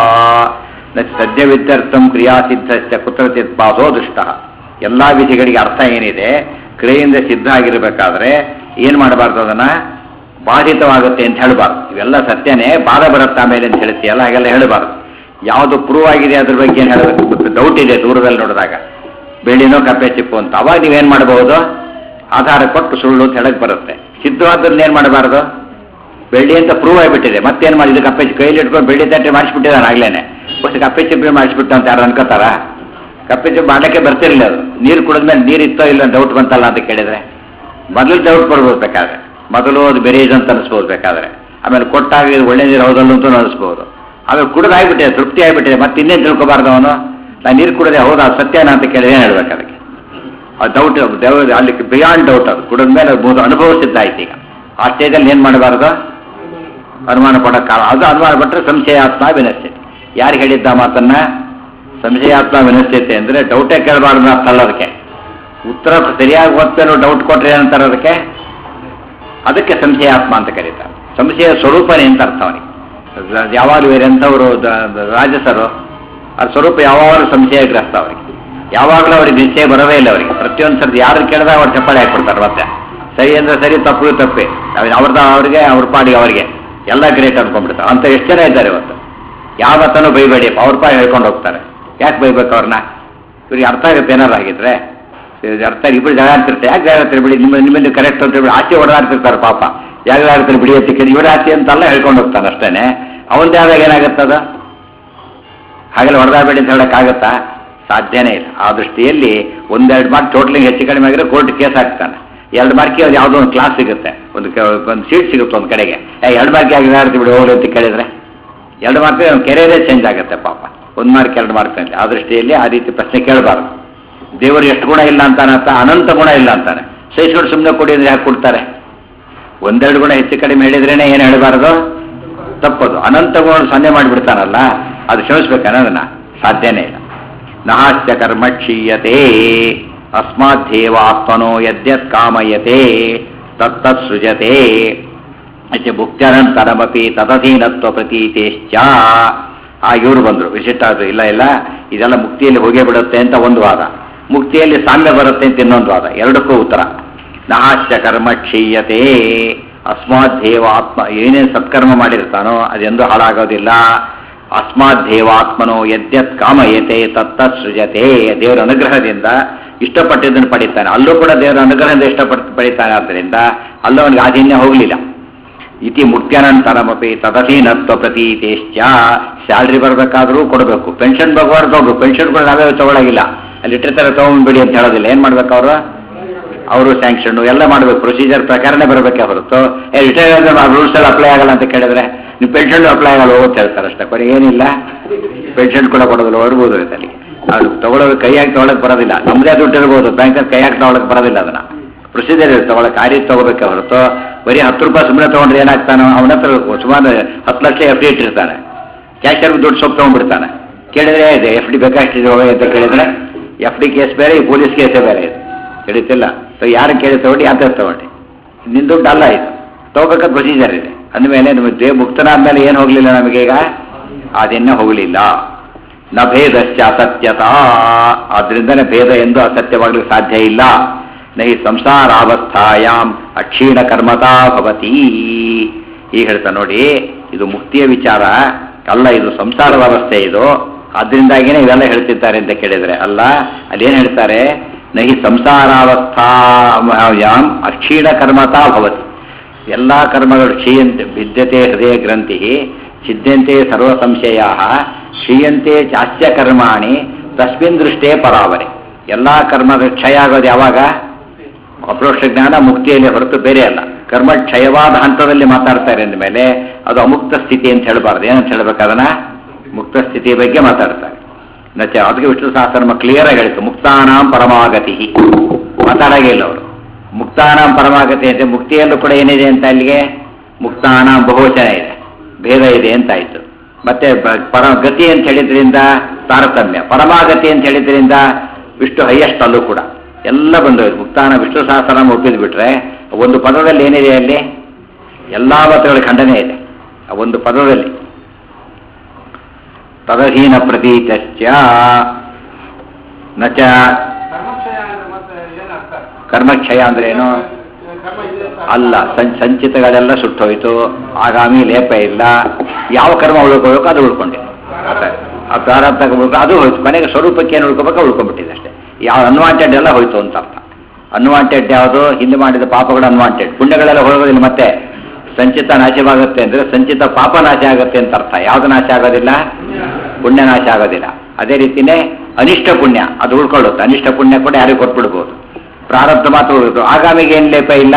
Speaker 1: ನಚ ಸದ್ಯ ವಿದ್ಯಾರ್ಥಂ ಕ್ರಿಯಾಸಿದ್ಧಸ್ಯ ಕುತ್ರಚಿತ್ ಬಾಧೋ ದೃಷ್ಟ ಎಲ್ಲಾ ವಿಧಿಗಳಿಗೆ ಅರ್ಥ ಏನಿದೆ ಕ್ರಿಯೆಯಿಂದ ಸಿದ್ಧ ಆಗಿರಬೇಕಾದ್ರೆ ಏನ್ ಮಾಡಬಾರ್ದು ಅದನ್ನ ಬಾಧಿತವಾಗುತ್ತೆ ಅಂತ ಹೇಳಬಾರ್ದು ಇವೆಲ್ಲ ಸತ್ಯನೇ ಬಾಧ ಬರುತ್ತೆ ಆಮೇಲೆ ಅಂತ ಹೇಳ್ತೀಯಲ್ಲ ಹಾಗೆಲ್ಲ ಹೇಳಬಾರ್ದು ಯಾವುದು ಪ್ರೂವ್ ಆಗಿದೆ ಅದ್ರ ಬಗ್ಗೆ ಏನು ಹೇಳಬೇಕು ಡೌಟ್ ಇದೆ ದೂರದಲ್ಲಿ ನೋಡಿದಾಗ ಬೆಳ್ಳಿನೋ ಕಪ್ಪೆ ಚಿಪ್ಪು ಅಂತ ಅವಾಗ ನೀವೇನ್ ಮಾಡಬಹುದು ಆಧಾರ ಕೊಟ್ಟು ಸುಳ್ಳು ಅಂತ ಹೇಳಕ್ ಬರುತ್ತೆ ಸಿದ್ಧವಾದನ್ನ ಏನ್ ಮಾಡಬಾರ್ದು ಬೆಳ್ಳಿ ಅಂತ ಪ್ರೂವ್ ಆಗಿಬಿಟ್ಟಿದೆ ಮತ್ತೇನ್ ಮಾಡಿದ್ದು ಕಪ್ಪೆ ಚಿ- ಕೈಲಿ ಇಟ್ಕೊಂಡು ಬೆಳ್ಳಿ ತಟ್ಟೆ ಮಾಡಿಸ್ಬಿಟ್ಟಿದ್ದಾನೆ ಆಗ್ಲೇನೆ ಬಸ್ ಕಪ್ಪೆ ಚಿಪ್ಪೆ ಮಾಡಿಸ್ಬಿಟ್ಟು ಅಂತ ಯಾರು ಅನ್ಕೋತಾರ ಕಪ್ಪೆ ಚಿಪ್ಪು ಮಾಡಕ್ಕೆ ಬರ್ತಿರ್ಲಿಲ್ಲ ಅದು ನೀರು ಕುಡಿದ್ಮೇಲೆ ನೀರು ಇತ್ತೋ ಇಲ್ಲ ಡೌಟ್ ಬಂತಲ್ಲ ಅಂತ ಕೇಳಿದ್ರೆ ಮೊದಲು ಡೌಟ್ ಬರ್ಬೋದು ಬೇಕಾದ್ರೆ ಮೊದಲು ಅದು ಬೆರೀಸ್ ಅಂತ ಅನಿಸ್ಬೋದು ಬೇಕಾದ್ರೆ ಆಮೇಲೆ ಕೊಟ್ಟಾಗ ಇದು ಒಳ್ಳೆ ನೀರು ಹೌದಲ್ಲ ಅಂತ ಅನಿಸ್ಬೋದು ಆಮೇಲೆ ಕುಡಿದಾಗ್ಬಿಟ್ಟಿದೆ ತೃಪ್ತಿ ಆಗಿಬಿಟ್ಟಿದೆ ಮತ್ತೆ ಇನ್ನೇನು ತಿಳ್ಕೊಬಾರ್ದು ಅವನು ನಾನು ನೀರು ಕುಡಿದೆ ಹೌದಾ ಸತ್ಯನ ಅಂತ ಕೇಳಿದ್ರೆ ಏನು ಹೇಳ್ಬೇಕು ಅದಕ್ಕೆ ಆ ಡೌಟ್ ದೇವ ಅಲ್ಲಿ ಬಿಯಾಂಡ್ ಡೌಟ್ ಅದು ಕುಡಿದ ಮೇಲೆ ಅದು ಮೂರು ಅನುಭವಿಸಿದ್ದಾಯ್ತು ಈಗ ಆ ಸ್ಟೇಜಲ್ಲಿ ಏನು ಮಾಡಬಾರ್ದು ಅನುಮಾನ ಪಡೋಕ್ಕ ಅದು ಅನುಮಾನ ಪಟ್ಟರೆ ಸಂಶಯಾತ್ಮ ವಿನಶ್ಯತೆ ಯಾರು ಹೇಳಿದ್ದ ಮಾತನ್ನ ಸಂಶಯಾತ್ಮ ವಿನಶ್ಯತೆ ಅಂದ್ರೆ ಡೌಟೇ ಕೇಳಬಾರ್ದು ಅರ್ಥ ಅಲ್ಲ ಅದಕ್ಕೆ ಉತ್ತರ ಸರಿಯಾಗಿ ಓದ್ತೇನೋ ಡೌಟ್ ಕೊಟ್ರೆ ಏನಂತಾರೆ ಅದಕ್ಕೆ ಅದಕ್ಕೆ ಸಂಶಯಾತ್ಮ ಅಂತ ಕರೀತಾರೆ ಸಂಶಯ ಸ್ವರೂಪನೇ ಅಂತ ಅರ್ಥ ಅವನಿಗೆ ಯಾವಾಗಲೂ ಬೇರೆಂಥವರು ರಾಜಸರು ಆ ಸ್ವರೂಪ ಯಾವಾಗಲೂ ಸಂಶಯಗ್ರಸ್ತ ಅವರಿಗೆ ಯಾವಾಗಲೂ ಅವ್ರಿಗೆ ನಿಶ್ಚಯ ಬರೋದೇ ಇಲ್ಲ ಅವರಿಗೆ ಪ್ರತಿಯೊಂದು ಸರ್ತಿ ಯಾರು ಕೇಳಿದಾಗ ಅವ್ರು ಚಪ್ಪಾಳೆ ಹಾಕ್ಬಿಡ್ತಾರೆ ಮತ್ತೆ ಸರಿ ಅಂದ್ರೆ ಸರಿ ತಪ್ಪು ತಪ್ಪೆ ಅವ್ರದ ಅವ್ರಿಗೆ ಅವ್ರ ಪಾಡಿಗೆ ಅವರಿಗೆ ಎಲ್ಲ ಗ್ರೇಟ್ ಅನ್ಕೊಂಡ್ಬಿಡ್ತಾರೆ ಅಂತ ಎಷ್ಟು ಜನ ಇದ್ದಾರೆ ಇವತ್ತು ಯಾವ ಮತನೂ ಬೈಬೇಡಿ ಅವ್ರ ಪಾಡಿ ಹೇಳ್ಕೊಂಡು ಹೋಗ್ತಾರೆ ಯಾಕೆ ಬೈಬೇಕು ಅವ್ರನ್ನ ಇವ್ರಿಗೆ ಅರ್ಥ ಆಗುತ್ತೆ ಏನಾರು ಆಗಿದ್ರೆ ಇದು ಅರ್ಥ ಇಬ್ಬರು ಜಗಳ ಆಡ್ತಿರ್ತಾರೆ ಯಾಕೆ ಜಗಳ ಆಡ್ತಾರೆ ಬಿಡಿ ನಿಮ್ಮ ನಿಮ್ಮಲ್ಲಿ ಕರೆಕ್ಟ್ ಅಂತ ಹೇಳಿ ಆಚೆ ಹೊಡೆದಾಡ್ತಿರ್ತಾರೆ ಪಾಪ ಜಗಳ ಆಡ್ತಾರೆ ಬಿಡಿ ಅಂತ ಇವ್ರ ಆಚೆ ಅಂತೆಲ್ಲ ಹೇಳ್ಕೊಂಡು ಹೋಗ್ತಾನೆ ಅಷ್ಟೇನೆ ಅವನದೇ ಆದಾಗ ಏನಾಗುತ್ತದ ಹಾಗೆಲ್ಲ ಹೊಡೆದಾಡಬೇಡಿ ಅಂತ ಹೇಳಕ್ಕಾಗತ್ತಾ ಸಾಧ್ಯನೇ ಇಲ್ಲ ಆ ದೃಷ್ಟಿಯಲ್ಲಿ ಒಂದೆರಡು ಮಾರ್ಕ್ ಟೋಟಲಿಂಗ್ ಹೆಚ್ಚು ಕಡಿಮೆ ಆಗಿದ್ರೆ ಕೋರ್ಟ್ ಕೇಸ್ ಹಾಕ್ತಾನೆ ಎರಡು ಮಾರ್ಕಿ ಅದು ಯಾವುದೋ ಒಂದು ಕ್ಲಾಸ್ ಸಿಗುತ್ತೆ ಒಂದು ಕ- ಒಂದು ಸೀಟ್ ಸಿಗುತ್ತೆ ಒಂದು ಕಡೆಗೆ ಏ, ಎರಡು ಮಾರ್ಕಿ ಆಗಿ ಆಡ್ತಿ ಬಿಡಿ ಹೋಗ್ಲಿ ಅಂತ ಕೇಳಿದ್ರೆ ಎರಡು ಮಾರ್ಕ್ ಕೆರಿಯರೇ ಚೇಂಜ್ ಆಗುತ್ತೆ ಪಾಪ ಒಂದು ಮಾರ್ಕ್ ಎರಡು ಮಾರ್ಕ್ ಅಂತ ಆ ದೃಷ್ಟಿಯಲ್ಲಿ ಆ ರೀತಿ ಪ್ರಶ್ನೆ ಕೇಳಬಾರ್ದು ದೇವರು ಎಷ್ಟು ಗುಣ ಇಲ್ಲ ಅಂತಾನೆ ಅಂತ ಅನಂತ ಗುಣ ಇಲ್ಲ ಅಂತಾನೆ ಸಹಿಸ್ಕೊಂಡು ಸುಮ್ಮನೆ ಕೊಡಿ ಅಂದ್ರೆ ಯಾಕೆ ಕೊಡ್ತಾರೆ ಒಂದೆರಡು ಗುಣ ಹೆಚ್ಚು ಕಡಿಮೆ ಹೇಳಿದ್ರೇನೆ ಏನು ಹೇಳಬಾರ್ದು ತಪ್ಪದು ಅನಂತ ಗುಣ ಸೊನ್ನೆ ಮಾಡಿಬಿಡ್ತಾನಲ್ಲ ಅದು ಕ್ಷಮಿಸ್ಬೇಕನ್ನ ಅದನ್ನ ಸಾಧ್ಯನೇ ಇಲ್ಲ ನಹಾಸ್ಯ ಕರ್ಮ ಕ್ಷೀಯತೆ ಅಸ್ಮಾದ್ದೇವ ಆತ್ಮನೋ ಯದ್ಯತ್ ಕಾಮಯತೆ ತತ್ತತ್ ಸೃಜತೆ ಅಚ್ಚೆ ಭುಕ್ತ್ಯನಂತರಮಪಿ ತದಧೀನತ್ವ ಪ್ರತೀತೇಶ್ಚ ಆ ಇವರು ಬಂದರು ವಿಶಿಷ್ಟ ಅದು ಇಲ್ಲ ಇಲ್ಲ ಇದೆಲ್ಲ ಮುಕ್ತಿಯಲ್ಲಿ ಹೋಗೇ ಬಿಡುತ್ತೆ ಅಂತ ಒಂದು ವಾದ ಮುಕ್ತಿಯಲ್ಲಿ ಸಾಮ್ಯ ಬರುತ್ತೆ ಅಂತ ಇನ್ನೊಂದು ವಾದ ಎರಡಕ್ಕೂ ಉತ್ತರ ನಹಾಸ್ಯ ಕರ್ಮ ಕ್ಷೀಯತೆ ಅಸ್ಮಾದ್ದೇವ ಆತ್ಮ ಏನೇನು ಸತ್ಕರ್ಮ ಮಾಡಿರ್ತಾನೋ ಅದೆಂದೂ ಹಾಳಾಗೋದಿಲ್ಲ ಅಸ್ಮಾದ್ದೇವಾತ್ಮನೋ ಯದ್ಯತ್ ಕಾಮಯತೆ ತತ್ತ ಸೃಜತೆ ದೇವರ ಅನುಗ್ರಹದಿಂದ ಇಷ್ಟಪಟ್ಟಿದ್ದನ್ನು ಪಡಿತಾನೆ ಅಲ್ಲೂ ಕೂಡ ದೇವರ ಅನುಗ್ರಹದಿಂದ ಇಷ್ಟಪಟ್ಟು ಪಡಿತಾನೆ ಆದ್ದರಿಂದ ಅಲ್ಲೂ ಅವನಿಗೆ ಆಧೀನ್ಯ ಹೋಗಲಿಲ್ಲ ಇತಿ ಮುಕ್ತ್ಯನಂತರಮಪಿ ತದಧೀನತ್ವ ಪ್ರತೀತೇಶ್ಚ ಸ್ಯಾಲ್ರಿ ಬರಬೇಕಾದ್ರೂ ಕೊಡಬೇಕು ಪೆನ್ಷನ್ ಬಗಬಾರ್ದು ಹೋಗು ಪೆನ್ಷನ್ ಕೂಡ ನಾವೇ ತಗೊಳಗಿಲ್ಲ ಅಲ್ಲಿ ಇಟ್ಟಿರ್ತಾರೆ ತಗೊಂಡ್ಬಿಡಿ ಅಂತ ಹೇಳೋದಿಲ್ಲ ಏನ್ ಮಾಡ್ಬೇಕು ಅವರು ಅವರು ಸ್ಯಾಂಕ್ಷನ್ ಎಲ್ಲ ಮಾಡ್ಬೇಕು ಪ್ರೊಸೀಜರ್ ಪ್ರಕಾರನೇ ಬರಬೇಕೆ ಹೊರತು ಏ ರಿಟೈರ್ ರೂಲ್ಸ್ ಎಲ್ಲ ಅಪ್ಲೈ ಆಗಲ್ಲ ಅಂತ ಕೇಳಿದ್ರೆ ನೀವು ಪೆನ್ಷನ್ ಅಪ್ಲೈ ಆಗಲ್ಲ ಹೋಗುತ್ತೆ ಹೇಳ್ತಾರೆ ಅಷ್ಟೇ ಕೊನೆ ಏನಿಲ್ಲ ಪೆನ್ಷನ್ ಕೂಡ ಕೊಡೋದಿಲ್ಲ ಹೊರಬೋದು ಅಲ್ಲಿ ಅದು ತಗೊಳ್ಳೋದು ಕೈ ಹಾಕಿ ತಗೊಳಕ್ ಬರೋದಿಲ್ಲ ನಮ್ಮದೇ ದುಡ್ಡು ಇರ್ಬೋದು ಬ್ಯಾಂಕಲ್ಲಿ ಕೈ ಹಾಕಿ ತಗೊಳಕ್ ಬರೋದಿಲ್ಲ ಅದನ್ನ ಪ್ರೊಸೀಜರ್ ಇರುತ್ತೆ ತಗೊಳಕ್ ಆ ರೀತಿ ತಗೋಬೇಕೆ ಹೊರತು ಬರೀ ಹತ್ತು ರೂಪಾಯಿ ಸುಮ್ಮನೆ ತಗೊಂಡ್ರೆ ಏನಾಗ್ತಾನೋ ಅವನ ಹತ್ರ ಸುಮಾರು ಹತ್ತು ಲಕ್ಷ ಎಫ್ ಡಿ ಇಟ್ಟಿರ್ತಾನೆ ಕ್ಯಾಶರ್ ದುಡ್ಡು ಸೊಪ್ಪು ತಗೊಂಡ್ಬಿಡ್ತಾನೆ ಕೇಳಿದ್ರೆ ಇದೆ ಎಫ್ ಡಿ ಬೇಕಾಷ್ಟಿದೆ ಹೋಗಿ ಅಂತ ಕೇಳಿದ್ರೆ ಎಫ್ ಡಿ ಕೇಸ್ ಬೇರೆ ಈ ಪೊಲೀಸ್ ಕೇಸೇ ಬೇರೆ ಇದು ತಿಳಿತಿಲ್ಲ ಸೊ ಯಾರು ಕೇಳಿ ತಗೊಂಡು ಯಾತ ತಗೊಂಡು ನಿನ್ನ ದುಡ್ಡು ಅಲ್ಲ ಇದು ತಗೋಬೇಕಾದ ಪ್ರೊಸೀಜರ್ ಇದೆ ಅಂದಮೇಲೆ ನಮಗೆ ದೇವ್ ಮುಕ್ತನಾದ್ಮೇಲೆ ಏನು ಹೋಗಲಿಲ್ಲ ನಮಗೆ ಈಗ ಅದೇನೇ ಹೋಗಲಿಲ್ಲ ನ ಭೇದಶ್ಚ ಅಸತ್ಯತಾ ಆದ್ರಿಂದನೇ ಭೇದ ಎಂದು ಅಸತ್ಯವಾಗಲಿಕ್ಕೆ ಸಾಧ್ಯ ಇಲ್ಲ ನಹಿ ಸಂಸಾರಾವಸ್ಥಾಯಾಮ್ ಅಕ್ಷೀಣ ಕರ್ಮತಾ ಭವತಿ ಈಗ ಹೇಳ್ತಾ ನೋಡಿ ಇದು ಮುಕ್ತಿಯ ವಿಚಾರ ಅಲ್ಲ ಇದು ಸಂಸಾರದ ಅವಸ್ಥೆ ಇದು ಆದ್ರಿಂದಾಗಿನೇ ಇವೆಲ್ಲ ಹೇಳ್ತಿದ್ದಾರೆ ಅಂತ ಕೇಳಿದ್ರೆ ಅಲ್ಲ ಅಲ್ಲೇನ್ ಹೇಳ್ತಾರೆ ನಹಿ ಸಂಸಾರಾವಸ್ಥಾಯಾಮ್ ಅಕ್ಷೀಣ ಕರ್ಮತಾ ಭವತಿ ಎಲ್ಲ ಕರ್ಮಗಳು ಕ್ಷೀಯಂತೆ ಭಿದ್ಯತೆ ಹೃದಯ ಗ್ರಂಥಿ ಛಿದ್ಯಂತೆ ಸರ್ವ ಸಂಶಯ ಕ್ಷೀಯಂತೆ ಚಾಸ್ಯ ಕರ್ಮಾಣಿ ತಸ್ಮಿನ್ ದೃಷ್ಟೇ ಪರಾವರೆ ಎಲ್ಲ ಕರ್ಮದ ಕ್ಷಯ ಆಗೋದು ಯಾವಾಗ ಅಪ್ರೋಕ್ಷ ಜ್ಞಾನ ಮುಕ್ತಿಯಲ್ಲಿ ಹೊರತು ಬೇರೆ ಅಲ್ಲ ಕರ್ಮ ಕ್ಷಯವಾದ ಹಂತದಲ್ಲಿ ಮಾತಾಡ್ತಾರೆ ಅಂದಮೇಲೆ ಅದು ಅಮುಕ್ತ ಸ್ಥಿತಿ ಅಂತ ಹೇಳಬಾರ್ದು ಏನಂತ ಹೇಳ್ಬೇಕು ಅದನ್ನ ಮುಕ್ತ ಸ್ಥಿತಿಯ ಬಗ್ಗೆ ಮಾತಾಡ್ತಾರೆ ನಚ ಅದಕ್ಕೆ ವಿಷ್ಣು ಸಹಸ್ರನಾಮ ಕ್ಲಿಯರ್ ಆಗಿ ಹೇಳಿತು ಮುಕ್ತಾನಾಂ ಪರಮಾಗತಿ ಮಾತಾಡಾಗೇ ಇಲ್ಲ ಅವರು ಮುಕ್ತಾನಾಂ ಪರಮಾಗತಿ ಅಂತ ಮುಕ್ತಿಯಲ್ಲೂ ಕೂಡ ಏನಿದೆ ಅಂತ ಅಲ್ಲಿಗೆ ಮುಕ್ತಾನಾಂ ಬಹುವಚನ ಇದೆ ಭೇದ ಇದೆ ಅಂತ ಆಯ್ತು ಮತ್ತೆ ಬ- ಪರ ಗತಿ ಅಂತ ಹೇಳಿದ್ರಿಂದ ತಾರತಮ್ಯ ಪರಮಾಗತಿ ಅಂತ ಹೇಳಿದ್ರಿಂದ ವಿಷ್ಣು ಹೈಯೆಸ್ಟ್ ಅಲ್ಲೂ ಕೂಡ ಎಲ್ಲ ಬಂದೋಯ್ತು ಮುಕ್ತಾನ ವಿಷ್ಣು ಸಹಸ್ರನಾಮ ಒಪ್ಪಿದ್ ಬಿಟ್ರೆ ಒಂದು ಪದದಲ್ಲಿ ಏನಿದೆ ಅಲ್ಲಿ ಎಲ್ಲಾ ಮತಗಳ ಖಂಡನೆ ಇದೆ ಆ ಒಂದು ಪದದಲ್ಲಿ ತದಹೀನ ಪ್ರತೀತಶ್ಚ ನಚ
Speaker 2: ಕರ್ಮಕ್ಷಯ ಅಂದ್ರೆ ಮತ್ತೆ ಏನರ್ಥ
Speaker 1: ಕರ್ಮಕ್ಷಯ ಅಂದ್ರೆ ಏನು
Speaker 2: ಕರ್ಮ ಇದೆ ಅಂತ
Speaker 1: ಅಲ್ಲ ಸಂ- ಸಂಚಿತಗಳೆಲ್ಲ ಸುಟ್ಟೋಯ್ತು ಆಗಾಮಿ ಲೇಪ ಇಲ್ಲ ಯಾವ ಕರ್ಮ ಉಳ್ಕೋಬೇಕು ಅದು ಉಳ್ಕೊಂಡಿಲ್ಲ ಗೊತ್ತಾಯ್ತು? ಆ ಪ್ರಾರಬ್ಧ ಉಳ್ಕೊ ಅದು ಹೋಯ್ತು ಕೊನೆಗೆ ಸ್ವರೂಪಕ್ಕೆ ಏನು ಉಳ್ಕೋಬೇಕು ಉಳ್ಕೊಂಡ್ಬಿಟ್ಟಿದೆ ಅಷ್ಟೇ ಯಾವ ಅನ್ವಾಂಟೆಡ್ ಎಲ್ಲ ಹೋಯ್ತು ಅಂತ ಅರ್ಥ ಅನ್ವಾಂಟೆಡ್ ಯಾವುದು ಹಿಂದೆ ಮಾಡಿದ ಪಾಪಗಳು ಅನ್ವಾಂಟೆಡ್ ಪುಣ್ಯಗಳೆಲ್ಲ ಹೋಗೋದಿಲ್ಲ ಮತ್ತೆ ಸಂಚಿತ ನಾಶವಾಗುತ್ತೆ ಅಂದ್ರೆ ಸಂಚಿತ ಪಾಪ ನಾಶ ಆಗುತ್ತೆ ಅಂತ ಅರ್ಥ ಯಾವ್ದು ನಾಶ ಆಗೋದಿಲ್ಲ ಪುಣ್ಯ ನಾಶ ಆಗೋದಿಲ್ಲ ಅದೇ ರೀತಿನೇ ಅನಿಷ್ಟ ಪುಣ್ಯ ಅದು ಉಳ್ಕೊಳ್ಳುತ್ತೆ ಅನಿಷ್ಟ ಪುಣ್ಯ ಕೂಡ ಯಾರಿಗೂ ಕೊಟ್ಬಿಡ್ಬೋದು ಪ್ರಾರಬ್ಧ ಮಾತ್ರ ಉಳಿದು ಆಗಾಮಿಗೆ ಏನು ಲೇಪ ಇಲ್ಲ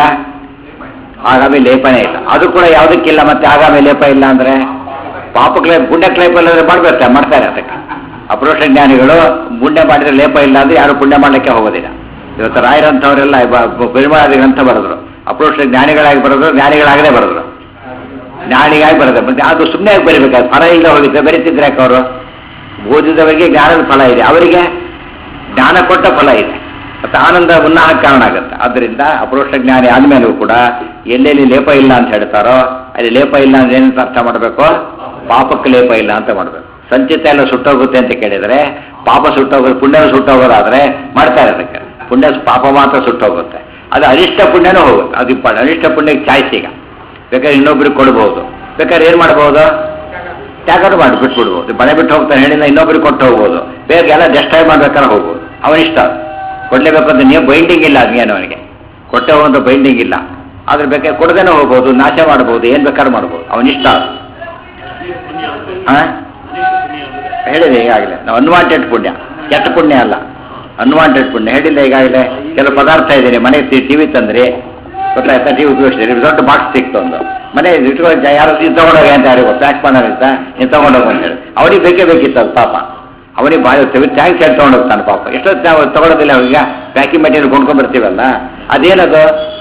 Speaker 1: ಆಗಾಮಿ ಲೇಪನೇ ಇಲ್ಲ ಅದು ಕೂಡ ಯಾವುದಕ್ಕಿಲ್ಲ ಮತ್ತೆ ಆಗಾಮಿ ಲೇಪ ಇಲ್ಲ ಅಂದ್ರೆ ಪಾಪ ಕ್ಲೇ ಪುಣ್ಯ ಕ್ಲೇಪ ಇಲ್ಲದ್ರೆ ಮಾಡ್ಬೇಕು ಮಾಡ್ತಾರೆ ಅದಕ್ಕೆ ಅಪರೋಕ್ಷ ಜ್ಞಾನಿಗಳು ಪುಣ್ಯ ಮಾಡಿದ್ರೆ ಲೇಪ ಇಲ್ಲ ಅಂದ್ರೆ ಯಾರು ಪುಣ್ಯ ಮಾಡಲಿಕ್ಕೆ ಹೋಗೋದಿಲ್ಲ ಇವತ್ತು ರಾಯರಂಥವರೆಲ್ಲ ಪರಿಮಳಾದಿ ಗ್ರಂಥ ಬರೆದ್ರು ಅಪರೋಕ್ಷ ಜ್ಞಾನಿಗಳಾಗಿ ಬರೆದ್ರು ಜ್ಞಾನಿಗಳಾಗದೆ ಬರೆದ್ರು ಜ್ಞಾನಿಗಾಗಿ ಬರೆದ ಮತ್ತೆ ಅದು ಸುಮ್ಮನೆ ಆಗಿ ಬರಿಬೇಕಾದ್ರೆ ಫಲ ಇಲ್ಲ ಹೋಗಿದ್ರೆ ಬರೀತಿದ್ರೆ ಯಾಕೆ ಅವರು ಓದಿದವರಿಗೆ ಜ್ಞಾನದ ಫಲ ಇದೆ ಅವರಿಗೆ ಜ್ಞಾನ ಕೊಟ್ಟ ಫಲ ಇದೆ ಮತ್ತೆ ಆನಂದ ಉನ್ನಾಹ ಕಾರಣ ಆಗುತ್ತೆ ಆದ್ದರಿಂದ ಅಪರೋಕ್ಷ ಜ್ಞಾನಿ ಆದ್ಮೇಲೂ ಕೂಡ ಎಲ್ಲೆಲ್ಲಿ ಲೇಪ ಇಲ್ಲ ಅಂತ ಹೇಳ್ತಾರೋ ಅಲ್ಲಿ ಲೇಪ ಇಲ್ಲ ಅಂದ್ರೆ ಏನಂತ ಅರ್ಥ ಮಾಡಬೇಕು ಪಾಪಕ್ಕೆ ಲೇಪ ಇಲ್ಲ ಅಂತ ಮಾಡಬೇಕು ಸಂಚಿತ ಎಲ್ಲ ಸುಟ್ಟೋಗುತ್ತೆ ಅಂತ ಕೇಳಿದರೆ ಪಾಪ ಸುಟ್ಟೋಗೋದು ಪುಣ್ಯ ಸುಟ್ಟೋಗೋದಾದ್ರೆ ಮಾಡ್ತಾರೆ ಅದಕ್ಕೆ ಪುಣ್ಯ ಪಾಪ ಮಾತ್ರ ಸುಟ್ಟೋಗುತ್ತೆ ಅದು ಅನಿಷ್ಟ ಪುಣ್ಯನೂ ಹೋಗುತ್ತೆ ಅದು ಇಂಪಾರ್ಟೆಂಟ್ ಅನಿಷ್ಟ ಪುಣ್ಯಕ್ಕೆ ಚಾಯ್ಸ್ ಈಗ ಬೇಕಾದ್ರೆ ಇನ್ನೊಬ್ರಿಗೆ ಕೊಡ್ಬೋದು ಬೇಕಾದ್ರೆ ಏನು ಮಾಡ್ಬೋದು ತ್ಯಾಗರು ಮಾಡಿ ಬಿಟ್ಬಿಡ್ಬೋದು ಮನೆ ಬಿಟ್ಟು ಹೋಗ್ತಾನೆ ಹೇಳಿಲ್ಲ ಇನ್ನೊಬ್ರಿಗೆ ಕೊಟ್ಟು ಹೋಗ್ಬೋದು ಬೇಗ ಎಲ್ಲ ಡೆಸ್ಟ್ರಾಯ್ ಮಾಡ್ಬೇಕಾದ್ರೆ ಹೋಗ್ಬೋದು ಅವನಿಷ್ಟ ಕೊಡ್ಲೇಬೇಕು ಅಂತ ನೀವು ಬೈಂಡಿಂಗ್ ಇಲ್ಲ ಅದೇನು ಅವನಿಗೆ ಕೊಟ್ಟೆ ಹೋಗುವಂತ ಬೈಂಡಿಂಗ್ ಇಲ್ಲ ಆದ್ರೆ ಬೇಕಾದ್ರೆ ಕೊಡದೇನೆ ಹೋಗ್ಬೋದು ನಾಶ ಮಾಡ್ಬೋದು ಏನ್ ಬೇಕಾದ್ರೂ ಮಾಡ್ಬೋದು ಅವನಿಷ್ಟ ಅದು.
Speaker 3: ಪುಣ್ಯ ಅಂದ್ರೆ
Speaker 1: ಹಾ
Speaker 3: ಅನೇಕ ಪುಣ್ಯ ಅಂದ್ರೆ
Speaker 1: ಹೇಳಿದೆ ಈಗಾಗಲೇ ನಾವು ಅನ್ವಾಂಟೆಡ್ ಪುಣ್ಯ ಕೆಟ್ಟ ಪುಣ್ಯ ಅಲ್ಲ ಅನ್ವಾಂಟೆಡ್ ಪುಣ್ಯ ಹೇಳಿಲ್ಲ ಈಗಾಗಲೇ ಕೆಲವು ಪದಾರ್ಥ ಇದೆ ಮನೆಗೆ ಟಿವಿ ತಂದ್ರಿ ಗೊತ್ತಾಯ್ತಾ ಟಿವಿ ಉಪಯೋಗಿಸಿದ್ರಿ ದೊಡ್ಡ ಬಾಕ್ಸ್ ಸಿಕ್ತು ಒಂದು ಮನೆ ಇಟ್ಕೊಂಡು ಯಾರು ಇದು ತಗೊಂಡೋಗಿ ಅಂತ ಯಾರಿಗೂ ಪ್ಯಾಕ್ ಮಾಡೋರಿತ್ತ ನೀವು ತಗೊಂಡೋಗು ಅಂತ ಹೇಳಿ ಅವನಿಗೆ ಬೇಕೇ ಬೇಕಿತ್ತು ಅದು ಪಾಪ ಅವನಿಗೆ ಭಾಳ ಥ್ಯಾಂಕ್ಸ್ ಹೇಳಿ ತಗೊಂಡೋಗ್ತಾನೆ ಪಾಪ ಎಷ್ಟೊತ್ತು ನಾವು ತಗೊಳ್ಳೋದಿಲ್ಲ ಅವಾಗ ಪ್ಯಾಕಿಂಗ್ ಮೆಟೀರಿಯಲ್ ಕೊಂಡ್ಕೊಂಡ್ ಬರ್ತೀವಲ್ಲ ಅದೇನದು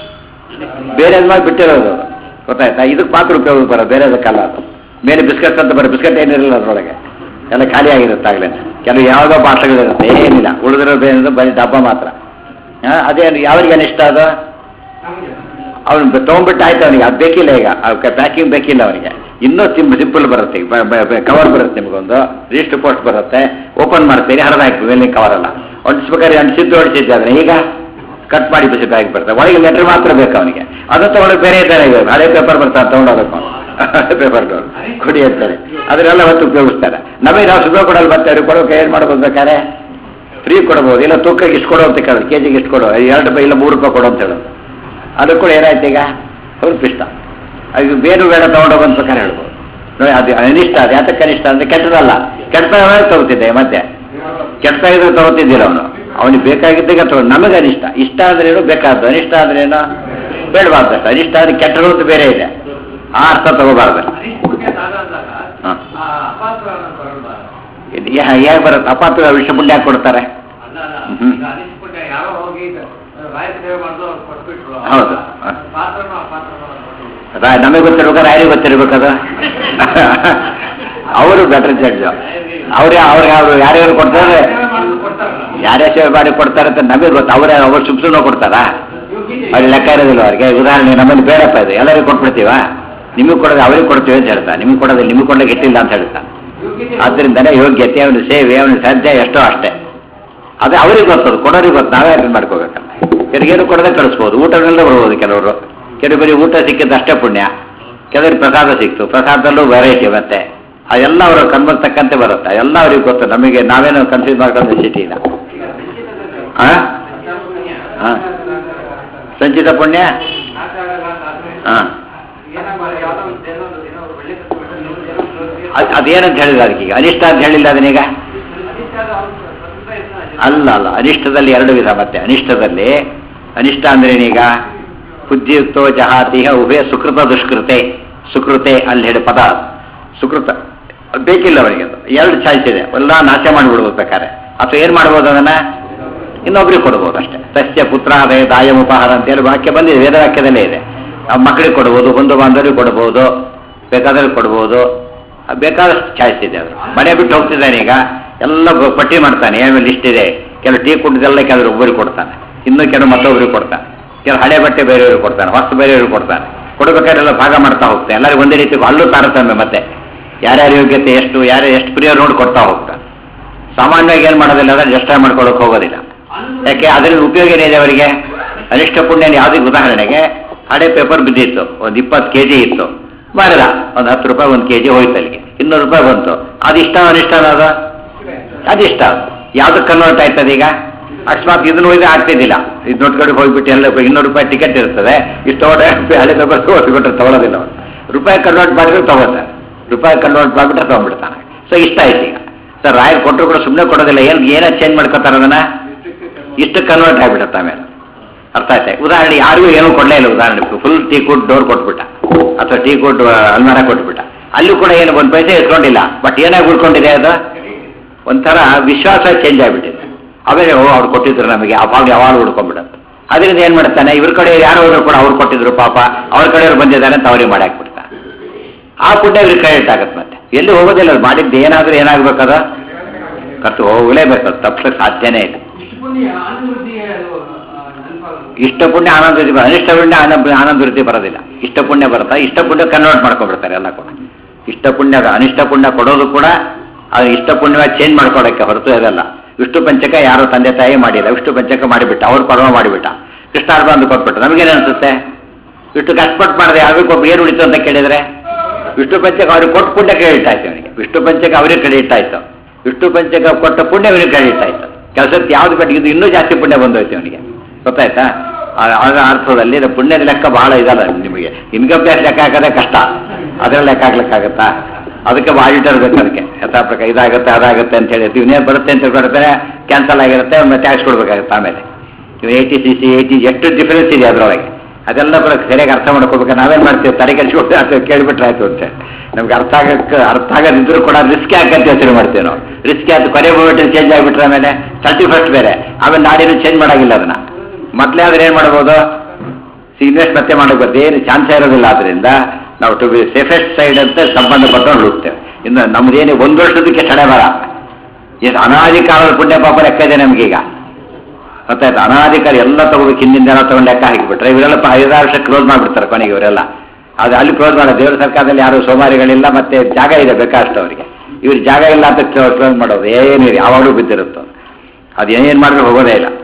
Speaker 1: ಬೇರೆ ಮಾಡಿ ಬಿಟ್ಟಿರೋದು ಅದು. ಗೊತ್ತಾಯ್ತಾ ಇದಕ್ಕೆ ಮಾತ್ರ ಉಪಯೋಗ ಬರೋದು ಬೇರೆದಕ್ಕಲ್ಲ ಅದು ಮೇಲೆ ಬಿಸ್ಕೆಟ್ ಅಂತ ಬರೋ ಬಿಸ್ಕೆಟ್ ಏನಿರಲಿಲ್ಲ ಅದರೊಳಗೆ ಎಲ್ಲ ಖಾಲಿ ಆಗಿರುತ್ತೆ ಆಗಲೇ ಕೆಲವು ಯಾವುದೋ ಪಾತ್ರಗಳಿರುತ್ತೆ ಏನಿಲ್ಲ ಉಳಿದಿರೋದು ಏನಿದೆ ಬರೀ ಡಬ್ಬ ಮಾತ್ರ ಹಾಂ ಅದೇನು ಯಾವ್ರಿಗೆ ಅನಿಷ್ಟ ಅದು
Speaker 2: ನಮ್ಗೆ
Speaker 1: ಅವ್ನು ತೊಗೊಂಡ್ಬಿಟ್ಟು ಆಯ್ತು ಅವನಿಗೆ ಅದು ಬೇಕಿಲ್ಲ ಈಗ ಪ್ಯಾಕಿಂಗ್ ಬೇಕಿಲ್ಲ ಅವನಿಗೆ ಇನ್ನೂ ಸಿಂಪ್ ಸಿಂಪಲ್ ಬರುತ್ತೆ ಕವರ್ ಬರುತ್ತೆ ನಿಮಗೊಂದು ರಿಜಿಸ್ಟರ್ ಪೋಸ್ಟ್ ಬರುತ್ತೆ ಓಪನ್ ಮಾಡ್ತೀರಿ ಹರಿದಾಕಿ ಮೇಲಿನ ಕವರ್ ಅಲ್ಲ ಅಂಟಿಸ್ಬೇಕಾದ್ರೆ ಅಂಟಿಸಿದ್ದು ಹೊಡಿಸಿದ್ದೆ ಅದನ್ನ ಈಗ ಕಟ್ ಮಾಡಿ ಬಿಸಿ ಬ್ಯಾಗ್ ಬರ್ತದೆ ಒಳಗೆ ಲೆಟರ್ ಮಾತ್ರ ಬೇಕು ಅವನಿಗೆ ಅದು ತಗೊಂಡು ಬೇರೆ ಇದ್ದಾರೆ ಈಗ ಹಳೆ ಪೇಪರ್ ಬರ್ತಾನೆ ತಗೊಂಡೋಗ್ಬೇಕು ಹಳೆ ಪೇಪರ್ ಕೊಡಿ ಅಂತಾರೆ ಅದನ್ನೆಲ್ಲ ಹೊತ್ತು ಉಪಯೋಗಿಸ್ತಾರೆ ನಮಗೆ ನಾವು ಸುಮ್ಮನೆ ಕೊಡಲ್ಲ ಮತ್ತೆ ಅವ್ರಿಗೆ ಕೊಡೋಕೆ ಏನು ಮಾಡ್ಬೋದು ಬೇಕಾದ್ರೆ ಫ್ರೀ ಕೊಡ್ಬೋದು ಇಲ್ಲ ತೂಕಕ್ಕೆ ಇಷ್ಟು ಕೊಡು ಅಂತ ಕೇಳೋದು ಕೆ ಜಿಗೆ ಇಷ್ಟು ಕೊಡು ಎರಡು ರೂಪಾಯಿ ಇಲ್ಲ ಮೂರು ರೂಪಾಯಿ ಕೊಡು ಅಂತ ಹೇಳೋದು ಅದು ಕೂಡ ಏನಾಯ್ತು ಈಗ ಅವ್ರಿಗೆ ಇಷ್ಟ ಅದು ಬೇರು ಬೇಡ ತಗೊಂಡೋಗು ಅಂತ ಬೇಕಾದ್ರೆ ಹೇಳ್ಬೋದು ನೋಡಿ ಅದು ಅನಿಷ್ಟ ಅದು ಯಾತಕ್ಕೆ ಅನಿಷ್ಟ ಅಂದ್ರೆ ಕೆಟ್ಟದಲ್ಲ ಕೆಟ್ಟ ತಗೋತಿದ್ದೆ ಮತ್ತೆ ಕೆಟ್ಟ ಇದ್ರೆ ತಗೋತಿದ್ದಿಲ್ಲ ಅವನು ಅವನಿಗೆ ಬೇಕಾಗಿದ್ದಾಗ ತಗೊಂಡು ನಮಗೆ ಅನಿಷ್ಟ ಇಷ್ಟ ಆದ್ರೇನು ಬೇಕಾದ್ದು ಅನಿಷ್ಟ ಆದ್ರೇನು ಬೇಡಬಾರ್ದು ಅಷ್ಟೇ ಅನಿಷ್ಟ ಆದ್ರೆ ಕೆಟ್ಟರು ಅಂತ ಬೇರೆ ಇದೆ ಆ ಅರ್ಥ ತಗೋಬಾರ್ದು
Speaker 2: ಅನಿಶ್ಚಿತ ಸಾಧ ಅಂದಾಗ
Speaker 1: ಹಾ.
Speaker 2: ಆ ಅಪಾತ್ರ ಅನ್ನೋದು ಬರಲ್ಲ
Speaker 1: ಹೇಗೆ ಬರುತ್ತೆ ಅಪಾತ್ರ ವಿಷ ಪುಣ್ಯ ಯಾಕೆ ಕೊಡ್ತಾರೆ
Speaker 2: ಅಲ್ಲ ಅಲ್ಲ
Speaker 1: ಹ್ಮ್.
Speaker 2: ಈಗ ಅನಿಸ್ಬಿಟ್ಟೆ ಯಾರೋ ಹೋಗಿ ರಾಯ ಸೇವೆ ಮಾಡಿದ್ರು ಅವ್ರು ಕೊಟ್ಬಿಟ್ರು
Speaker 1: ಹೌದು.
Speaker 2: ಆ ಪಾತ್ರನೂ ಅಪಾತ್ರನೂ ಕೊಟ್ಬಿಟ್ರು.
Speaker 1: ರಾ- ನಮಗೆ ಗೊತ್ತಿರ್ಬೇಕು ರಾಯರಿಗೆ ಗೊತ್ತಿರ್ಬೇಕದು ಅವರು ಬೆಟರ್ ಜಡ್ಜ್ ಅವ್ರೇ ಅವ್ರಿಗೆ ಅವರು ಯಾರ್ಯಾರು ಕೊಡ್ತಾರೆ
Speaker 2: ಸೇವೆ ಮಾಡಿದ್ರು ಕೊಡ್ತಾರಲ್ಲ
Speaker 1: ಯಾರೇ ಸೇವೆ ಮಾಡಿ ಕೊಡ್ತಾರೆ ಅಂತ ನಮಗೆ ಗೊತ್ತು ಅವರೇ ಅವ್ರು ಸುಮ್ ಸುಮ್ಮನೆ ಕೊಡ್ತಾರಾ
Speaker 2: ಯೋಗ್ಯತೆ
Speaker 1: ಅವ್ರಿಗೆ ಲೆಕ್ಕ ಇರೋದಿಲ್ಲ ಅವ್ರಿಗೆ ಉದಾಹರಣೆ ನಮ್ಮಲ್ಲಿ ಬೇಡಪ್ಪ ಇದು ಎಲ್ಲರಿಗೂ ಕೊಟ್ಬಿಡ್ತೀವ ನಿಮಗೆ ಕೊಡೋದು ಅವ್ರಿಗೆ ಕೊಡ್ತೀವಿ ಅಂತ ಹೇಳ್ತಾ ನಿಮಗೆ ಕೊಡೋದು ನಿಮಗೆ ಕೊಡ್ಲಿಕ್ಕೆ ಇಟ್ಟಿಲ್ಲ ಅಂತ ಹೇಳ್ತಾ
Speaker 2: ಯೋಗ್ಯತೆ
Speaker 1: ಆದ್ರಿಂದನೇ ಯೋಗ್ಯತೆ ಅವನ ಸೇವೆ ಅವನ ಸಾಧ್ಯ ಎಷ್ಟೋ ಅಷ್ಟೇ ಅದೇ ಅವ್ರಿಗೆ ಗೊತ್ತದು ಕೊಡೋರಿಗೆ ಗೊತ್ತು ನಾವೇ ಅಟೆಂಡ್ ಮಾಡ್ಕೋಬೇಕಲ್ಲ ಕೆಲಗೇನು ಕೊಡದೆ ಕಳಿಸ್ಬೋದು ಊಟಗಳಲ್ಲೇ ಬರ್ಬೋದು ಕೆಲವರು ಕೆಲವು ಬರೀ ಊಟ ಸಿಕ್ಕಿದ್ದು ಅಷ್ಟೇ ಪುಣ್ಯ ಕೆಲವರಿಗೆ ಪ್ರಸಾದ ಸಿಕ್ತು ಪ್ರಸಾದದಲ್ಲೂ ವೆರೈಟಿ ಮತ್ತೆ ಅದೆಲ್ಲ ಅವರ ಕನ್ಮಕ್ಕೆ ತಕ್ಕಂತೆ ಬರುತ್ತೆ ಎಲ್ಲ ಅವ್ರಿಗೆ ಗೊತ್ತು ನಮಗೆ ನಾವೇನು ಕನ್ಫ್ಯೂಸ್ ಮಾಡ್ಕೊಂಡು ಸ್ಥಿತಿ ಇಲ್ಲ ಆ? ಆ. ಸಂಚಿತ ಪುಣ್ಯ
Speaker 2: ಆಚಾರ ಸಾಧನೆ
Speaker 1: ಹಾಂ ಅದ್- ಅದೇನಂತ ಹೇಳಿಲ್ಲ ಅದಕ್ಕೀಗ ಅನಿಷ್ಟ ಅಂತ ಹೇಳಿಲ್ಲ ಅದನ್ನೀಗ ಅಲ್ಲ ಅಲ್ಲ ಅನಿಷ್ಟದಲ್ಲಿ ಎರಡು ವಿಧ ಮತ್ತೆ ಅನಿಷ್ಟದಲ್ಲಿ ಅನಿಷ್ಟ ಅಂದ್ರೇನೀಗ ಬುದ್ಧಿಯುಕ್ತೋ ಜಹಾತಿಹ ಉಭಯ ಸುಕೃತ ದುಷ್ಕೃತೆ ಸುಕೃತೆ ಅಲ್ಲಿ ಹೇಳಿ ಪದ ಅದು. ಸುಕೃತ ಅದ್ ಬೇಕಿಲ್ಲ ಅವರಿಗೆ ಅದು ಎರಡು ಚಾಯ್ಸ್ ಇದೆ ಎಲ್ಲ ನಾಶ ಮಾಡಿಬಿಡ್ಬೋದು ಬೇಕಾದ್ರೆ ಅಥವಾ ಏನ್ ಮಾಡ್ಬೋದು ಅದನ್ನ ಇನ್ನೊಬ್ರಿಗೆ ಕೊಡ್ಬೋದು ಅಷ್ಟೇ ಸಸ್ಯ ಪುತ್ರ ಅದೇ ದಾಯಂ ಉಪಹಾರ ಅಂತೇಳಿ ವಾಕ್ಯ ಬಂದಿದೆ ವೇದ ವಾಕ್ಯದಲ್ಲೇ ಇದೆ ಆ ಮಕ್ಕಳಿಗೆ ಕೊಡ್ಬೋದು ಬಂಧು ಬಾಂಧವರಿಗೆ ಕೊಡ್ಬೋದು ಬೇಕಾದ್ರೆ ಕೊಡ್ಬೋದು ಅದ್ ಬೇಕಾದಷ್ಟು ಚಾಯ್ಸ್ ಇದೆ ಅದು ಮನೆ ಬಿಟ್ಟು ಹೋಗ್ತಿದ್ದಾನೆ ಈಗ ಎಲ್ಲ ಬ- ಪಟ್ಟಿ ಮಾಡ್ತಾನೆ ಏನೇನು ಲಿಸ್ಟ್ ಇದೆ ಕೆಲವು ಟೀ ಕುಡ್ದೆಲ್ಲ ಕೆಲವರು ಒಬ್ಬರಿಗೆ ಕೊಡ್ತಾನೆ ಇನ್ನೂ ಕೆಲವು ಮತ್ತೊಬ್ಬರಿಗೆ ಕೊಡ್ತಾನೆ ಕೆಲವು ಹಳೆ ಬಟ್ಟೆ ಬೇರೆಯವ್ರಿಗೆ ಕೊಡ್ತಾನೆ ಹೊಸ ಬೇರೆಯವ್ರಿಗೆ ಕೊಡ್ತಾನೆ ಕೊಡಬೇಕಾದ್ರೆಲ್ಲ ಭಾಗ ಮಾಡ್ತಾ ಹೋಗ್ತಾನೆ ಎಲ್ಲರಿಗೂ ಒಂದೇ ರೀತಿ ಅಲ್ಲೂ ತಾರತಮ್ಯ ಮತ್ತೆ ಯಾರ್ಯಾರ ಯೋಗ್ಯತೆ ಎಷ್ಟು ಯಾರ್ಯಾರು ಎಷ್ಟು ಪ್ರಿಯ ನೋಡಿ ಕೊಡ್ತಾ ಹೋಗ್ತಾನೆ ಸಾಮಾನ್ಯವಾಗಿ ಏನು ಮಾಡೋದಿಲ್ಲ ಅಂದ್ರೆ ಜಸ್ಟ್ ಮಾಡ್ಕೊಳಕ್ ಹೋಗೋದಿಲ್ಲ ಯಾಕೆ ಅದರಿಂದ ಉಪಯೋಗ ಏನಿದೆ ಅವರಿಗೆ ಅನಿಷ್ಟ ಪುಣ್ಯ ಯಾವುದಕ್ಕೆ ಉದಾಹರಣೆಗೆ ಹಳೆ ಪೇಪರ್ ಬಿದ್ದಿತ್ತು ಒಂದು ಇಪ್ಪತ್ತು ಕೆ ಜಿ ಇತ್ತು ಮಾರಿದ ಒಂದು ಹತ್ತು ರೂಪಾಯಿ ಒಂದು ಕೆ ಜಿ ಹೋಯ್ತು ಅಲ್ಲಿಗೆ ಇನ್ನೂರು ರೂಪಾಯಿ ಬಂತು ಅದಿಷ್ಟ ಅನಿಷ್ಟ ಅನ್ನೋದು ಅದಿಷ್ಟ ಯಾವ್ದಕ್ಕೆ ಕನ್ವರ್ಟ್ ಆಯ್ತದ ಈಗ ಅಕಸ್ಮಾತ್ ಇದನ್ನ ಹೋಯ್ದು ಆಗ್ತಿದ್ದಿಲ್ಲ ಇದು ನೋಟ್ ಕಡೆಗೆ ಹೋಗ್ಬಿಟ್ಟು ಎಲ್ಲ ಇನ್ನೂರು ರೂಪಾಯಿ ಟಿಕೆಟ್ ಇರ್ತದೆ ಇಷ್ಟು ತಗೊಂಡ್ರೆ ಹಳೆ ಪೇಪರ್ ಓದ್ಬಿಟ್ರೆ ತಗೊಳ್ಳೋದಿಲ್ಲ ಅವನು ರೂಪಾಯಿ ಕನ್ವರ್ಟ್ ಮಾಡಿದ್ರೆ ತಗೋತಾರೆ ರೂಪಾಯಿ ಕನ್ವರ್ಟ್ ಮಾಡಿಬಿಟ್ರೆ ತಗೊಂಡ್ಬಿಡ್ತಾನೆ ಸೊ ಇಷ್ಟ ಆಯ್ತು ಈಗ ಸರ್ ರಾಯರ್ ಕೊಟ್ಟರು ಕೂಡ ಸುಮ್ಮನೆ ಕೊಡೋದಿಲ್ಲ ಏನು ಏನ ಚೇಂಜ್ ಮಾಡ್ಕೋತಾರೆ ಅದನ್ನ ಇಷ್ಟು ಕನ್ವರ್ಟ್ ಆಗಿಬಿಡುತ್ತೆ ಆಮೇಲೆ ಅರ್ಥ ಆಯ್ತಾ ಉದಾಹರಣೆ ಯಾರಿಗೂ ಏನೂ ಕೊಡಲೇ ಇಲ್ಲ ಉದಾಹರಣೆ ಫುಲ್ ಟೀ ಕುಡ್ ಡೋರ್ ಕೊಟ್ಬಿಟ್ಟ ಅಥವಾ ಟೀ ಕುಡ್ ಅಲ್ಮಾರ ಕೊಟ್ಬಿಟ್ಟ ಅಲ್ಲೂ ಕೂಡ ಏನು ಒಂದು ಪೈಸೆ ಇಸ್ಕೊಂಡಿಲ್ಲ ಬಟ್ ಏನಾಗಿ ಉಳ್ಕೊಂಡಿದೆ ಅದು ಒಂಥರ ವಿಶ್ವಾಸ ಚೇಂಜ್ ಆಗಿಬಿಟ್ಟಿದೆ ಆಮೇಲೆ ಓ ಅವ್ರು ಕೊಟ್ಟಿದ್ರು ನಮಗೆ ಅವಾಗ ಯಾವಾಗ ಉಳ್ಕೊಂಡ್ಬಿಡುತ್ತೆ ಅದರಿಂದ ಏನು ಮಾಡ್ತಾನೆ ಇವ್ರ ಕಡೆ ಯಾರೋ ಹೋದ್ರು ಕೂಡ ಅವ್ರು ಕೊಟ್ಟಿದ್ರು ಪಾಪ ಅವ್ರ ಕಡೆಯವ್ರು ಬಂದಿದ್ದಾರೆ ಅಂತ ಅವ್ರಿಗೆ ಮಾಡಾಕ್ಬಿಡ್ತಾನೆ ಆ ಪುಣ್ಯ ಇವ್ರಿಗೆ ಕ್ರೆಡಿಟ್ ಆಗುತ್ತೆ ಮತ್ತೆ ಎಲ್ಲಿ ಹೋಗೋದಿಲ್ಲ ಅವ್ರು ಮಾಡಿದ್ದು ಏನಾದ್ರೂ ಏನಾಗ್ಬೇಕದ ಖರ್ಚು ಹೋಗಲೇಬೇಕು ಅದು ತಪ್ಪಿಸಕ್ಕೆ ಸಾಧ್ಯನೇ ಇಲ್ಲ
Speaker 2: ಇಷ್ಟು ಪುಣ್ಯ ಅನುವೃದ್ಧಿಗೆ ಅದು ಆ, ನೆನಪಾಗುತ್ತೆ.
Speaker 1: ಇಷ್ಟ ಪುಣ್ಯ ಆನಂದ ವೃದ್ಧಿ ಬರ- ಅನಿಷ್ಟ ಪುಣ್ಯ ಆನಂದ ಆನಂದ ವೃದ್ಧಿ ಬರೋದಿಲ್ಲ ಇಷ್ಟ ಪುಣ್ಯ ಬರುತ್ತಾ ಇಷ್ಟ ಪುಣ್ಯ ಕನ್ವರ್ಟ್ ಮಾಡ್ಕೊಂಡ್ಬಿಡ್ತಾರೆ ಎಲ್ಲ ಕೂಡ ಇಷ್ಟ ಪುಣ್ಯ ಅನಿಷ್ಟ ಪುಣ್ಯ ಕೊಡೋದು ಕೂಡ ಅದು ಇಷ್ಟ ಪುಣ್ಯ ಚೇಂಜ್ ಮಾಡ್ಕೊಳಕ್ಕೆ ಹೊರತು ಇದಲ್ಲ ವಿಷ್ಣು ಪಂಚಕ ಯಾರೋ ತಂದೆ ತಾಯಿ ಮಾಡಿಲ್ಲ ವಿಷ್ಣು ಪಂಚಕ ಮಾಡಿಬಿಟ್ಟ ಅವ್ರು ಪರಮ ಮಾಡಿಬಿಟ್ಟ ಕೃಷ್ಣಾರ್ಪ ಅಂತ ಕೊಟ್ಬಿಟ್ಟು ನಮಗೇನು ಅನ್ಸುತ್ತೆ ಇಷ್ಟು ಕಷ್ಟಪಟ್ಟು ಮಾಡಿದೆ ಯಾವ್ದು ಕೊಟ್ಟು ಏನು ಉಳಿತು ಅಂತ ಕೇಳಿದ್ರೆ ವಿಷ್ಣು ಪಂಚಕ ಅವ್ರಿಗೆ ಕೊಟ್ಟು ಪುಣ್ಯ ಕ್ರೆಡಿಟ್ ಆಯ್ತು ಅವನಿಗೆ ವಿಷ್ಣು ಪಂಚಕ ಅವರಿಗೆ ಕ್ರೆಡಿಟ್ ಆಯ್ತು ವಿಷ್ಣು ಪಂಚಕ ಕೊಟ್ಟ ಪುಣ್ಯ ಅವನಿಗೆ ಕ್ರೆಡಿಟ್ ಆಯ್ತು ಕೆಲಸಕ್ಕೆ ಯಾವ್ದು ಬೇಡ ಇದು ಇನ್ನೂ ಜಾಸ್ತಿ ಪುಣ್ಯ ಬಂದೋಯ್ತು ಅವನಿಗೆ ಗೊತ್ತಾಯ್ತಾ ಆ- ಆ ಅರ್ಥದಲ್ಲಿ ಇದು ಪುಣ್ಯದ ಲೆಕ್ಕ ಬಹಳ ಇದಲ್ಲ ನಿಮಗೆ ಇನ್ಕಮ್ ಟ್ಯಾಕ್ಸ್ ಲೆಕ್ಕ ಹಾಕೋದೇ ಕಷ್ಟ ಅದರಲ್ಲಿ ಲೆಕ್ಕ ಹಾಕ್ಲಿಕ್ಕಾಗತ್ತಾ ಅದಕ್ಕೆ ಆಡಿಟರ್ ಬೇಕು ಅದಕ್ಕೆ ಯಥಾ ಪ್ರಕಾರ ಇದಾಗುತ್ತೆ ಅದಾಗುತ್ತೆ ಅಂತ ಹೇಳಿ ಇವನೇನು ಬರುತ್ತೆ ಅಂತ ಕೊಡ್ತಾರೆ ಕ್ಯಾನ್ಸಲ್ ಆಗಿರುತ್ತೆ ಮತ್ತೆ ಟ್ಯಾಕ್ಸ್ ಕೊಡ್ಬೇಕಾಗುತ್ತೆ ಆಮೇಲೆ ಇವು ಏಯ್ಟಿ ಸಿ ಸಿ ಏಯ್ಟಿ ಎಷ್ಟು ಡಿಫರೆನ್ಸ್ ಇದೆ ಅದರೊಳಗೆ ಅದೆಲ್ಲ ಕೂಡ ಸರಿಯಾಗಿ ಅರ್ಥ ಮಾಡ್ಕೋಬೇಕು ನಾವೇನು ಮಾಡ್ತೀವಿ ತಲೆ ಕೆಡಿಸ್ಬಿಟ್ಟು ಅದು ಕೇಳಿಬಿಟ್ರೆ ಆಯ್ತು ಅಂತ ನಮ್ಗೆ ಅರ್ಥ ಆಗಕ್ಕೆ ಅರ್ಥ ಆಗದಿದ್ರು ಕೂಡ ರಿಸ್ಕ್ ಯಾಕಂತ ಯೋಚನೆ ಮಾಡ್ತೀವಿ ನಾವು ರಿಸ್ಕ್ ಯಾಕೆ ಕೊನೆ ಮೂಮೆಂಟ್ ಚೇಂಜ್ ಆಗಿಬಿಟ್ರೆ ಆಮೇಲೆ ತರ್ಟಿ ಫಸ್ಟ್ ಬೇರೆ ಆಮೇಲೆ ನಾಡಿನೂ ಚೇಂಜ್ ಮಾಡಾಗಿಲ್ಲ ಅದನ್ನ ಮೊದಲೇ ಆದ್ರೆ ಏನು ಮಾಡ್ಬೋದು ಇನ್ವೆಸ್ಟ್ ಮತ್ತೆ ಮಾಡೋಕೆ ಏನು ಚಾನ್ಸ್ ಇರೋದಿಲ್ಲ ಆದ್ರಿಂದ ನಾವು ಟು ಬಿ ಸೇಫೆಸ್ಟ್ ಸೈಡ್ ಅಂತ ಸಂಬಂಧಪಟ್ಟವ್ರು ಹುಡುಕ್ತೇವೆ ಇನ್ನು ನಮ್ದೇನು ಒಂದು ವರ್ಷದಕ್ಕೆ ತಡೆ ಬರ ಇದು ಅನಾದಿ ಕಾಲದ ಪುಣ್ಯ ಪಾಪ ಲೆಕ್ಕ ಇದೆ ನಮಗೀಗ ಗೊತ್ತಾಯ್ತು ಅನಾಧಿಕಾರಿ ಎಲ್ಲ ತಗೋಬೇಕು ಹಿಂದಿನ ಜನ ತಗೊಂಡು ಲೆಕ್ಕ ಹಾಕಿಬಿಟ್ರೆ ಇವರೆಲ್ಲ ಪ- ಐದಾರು ವರ್ಷ ಕ್ಲೋಸ್ ಮಾಡಿಬಿಡ್ತಾರೆ ಕೊನೆಗೆ ಇವರೆಲ್ಲ ಅದು ಅಲ್ಲಿ ಕ್ಲೋಸ್ ಮಾಡೋ ದೇವರ ಸರ್ಕಾರದಲ್ಲಿ ಯಾರು ಸೋಮಾರಿಗಳಿಲ್ಲ ಮತ್ತೆ ಜಾಗ ಇದೆ ಬೇಕಾಷ್ಟು ಅವರಿಗೆ ಇವ್ರ ಜಾಗ ಇಲ್ಲ ಅಂತ ಕ್ಲೋಸ್ ಮಾಡೋದು ಏನಿದೆ ಯಾವಾಗಲೂ ಬಿದ್ದಿರುತ್ತೋ ಅದು ಏನೇನು ಮಾಡಿದ್ರೆ ಹೋಗೋದೇ ಇಲ್ಲ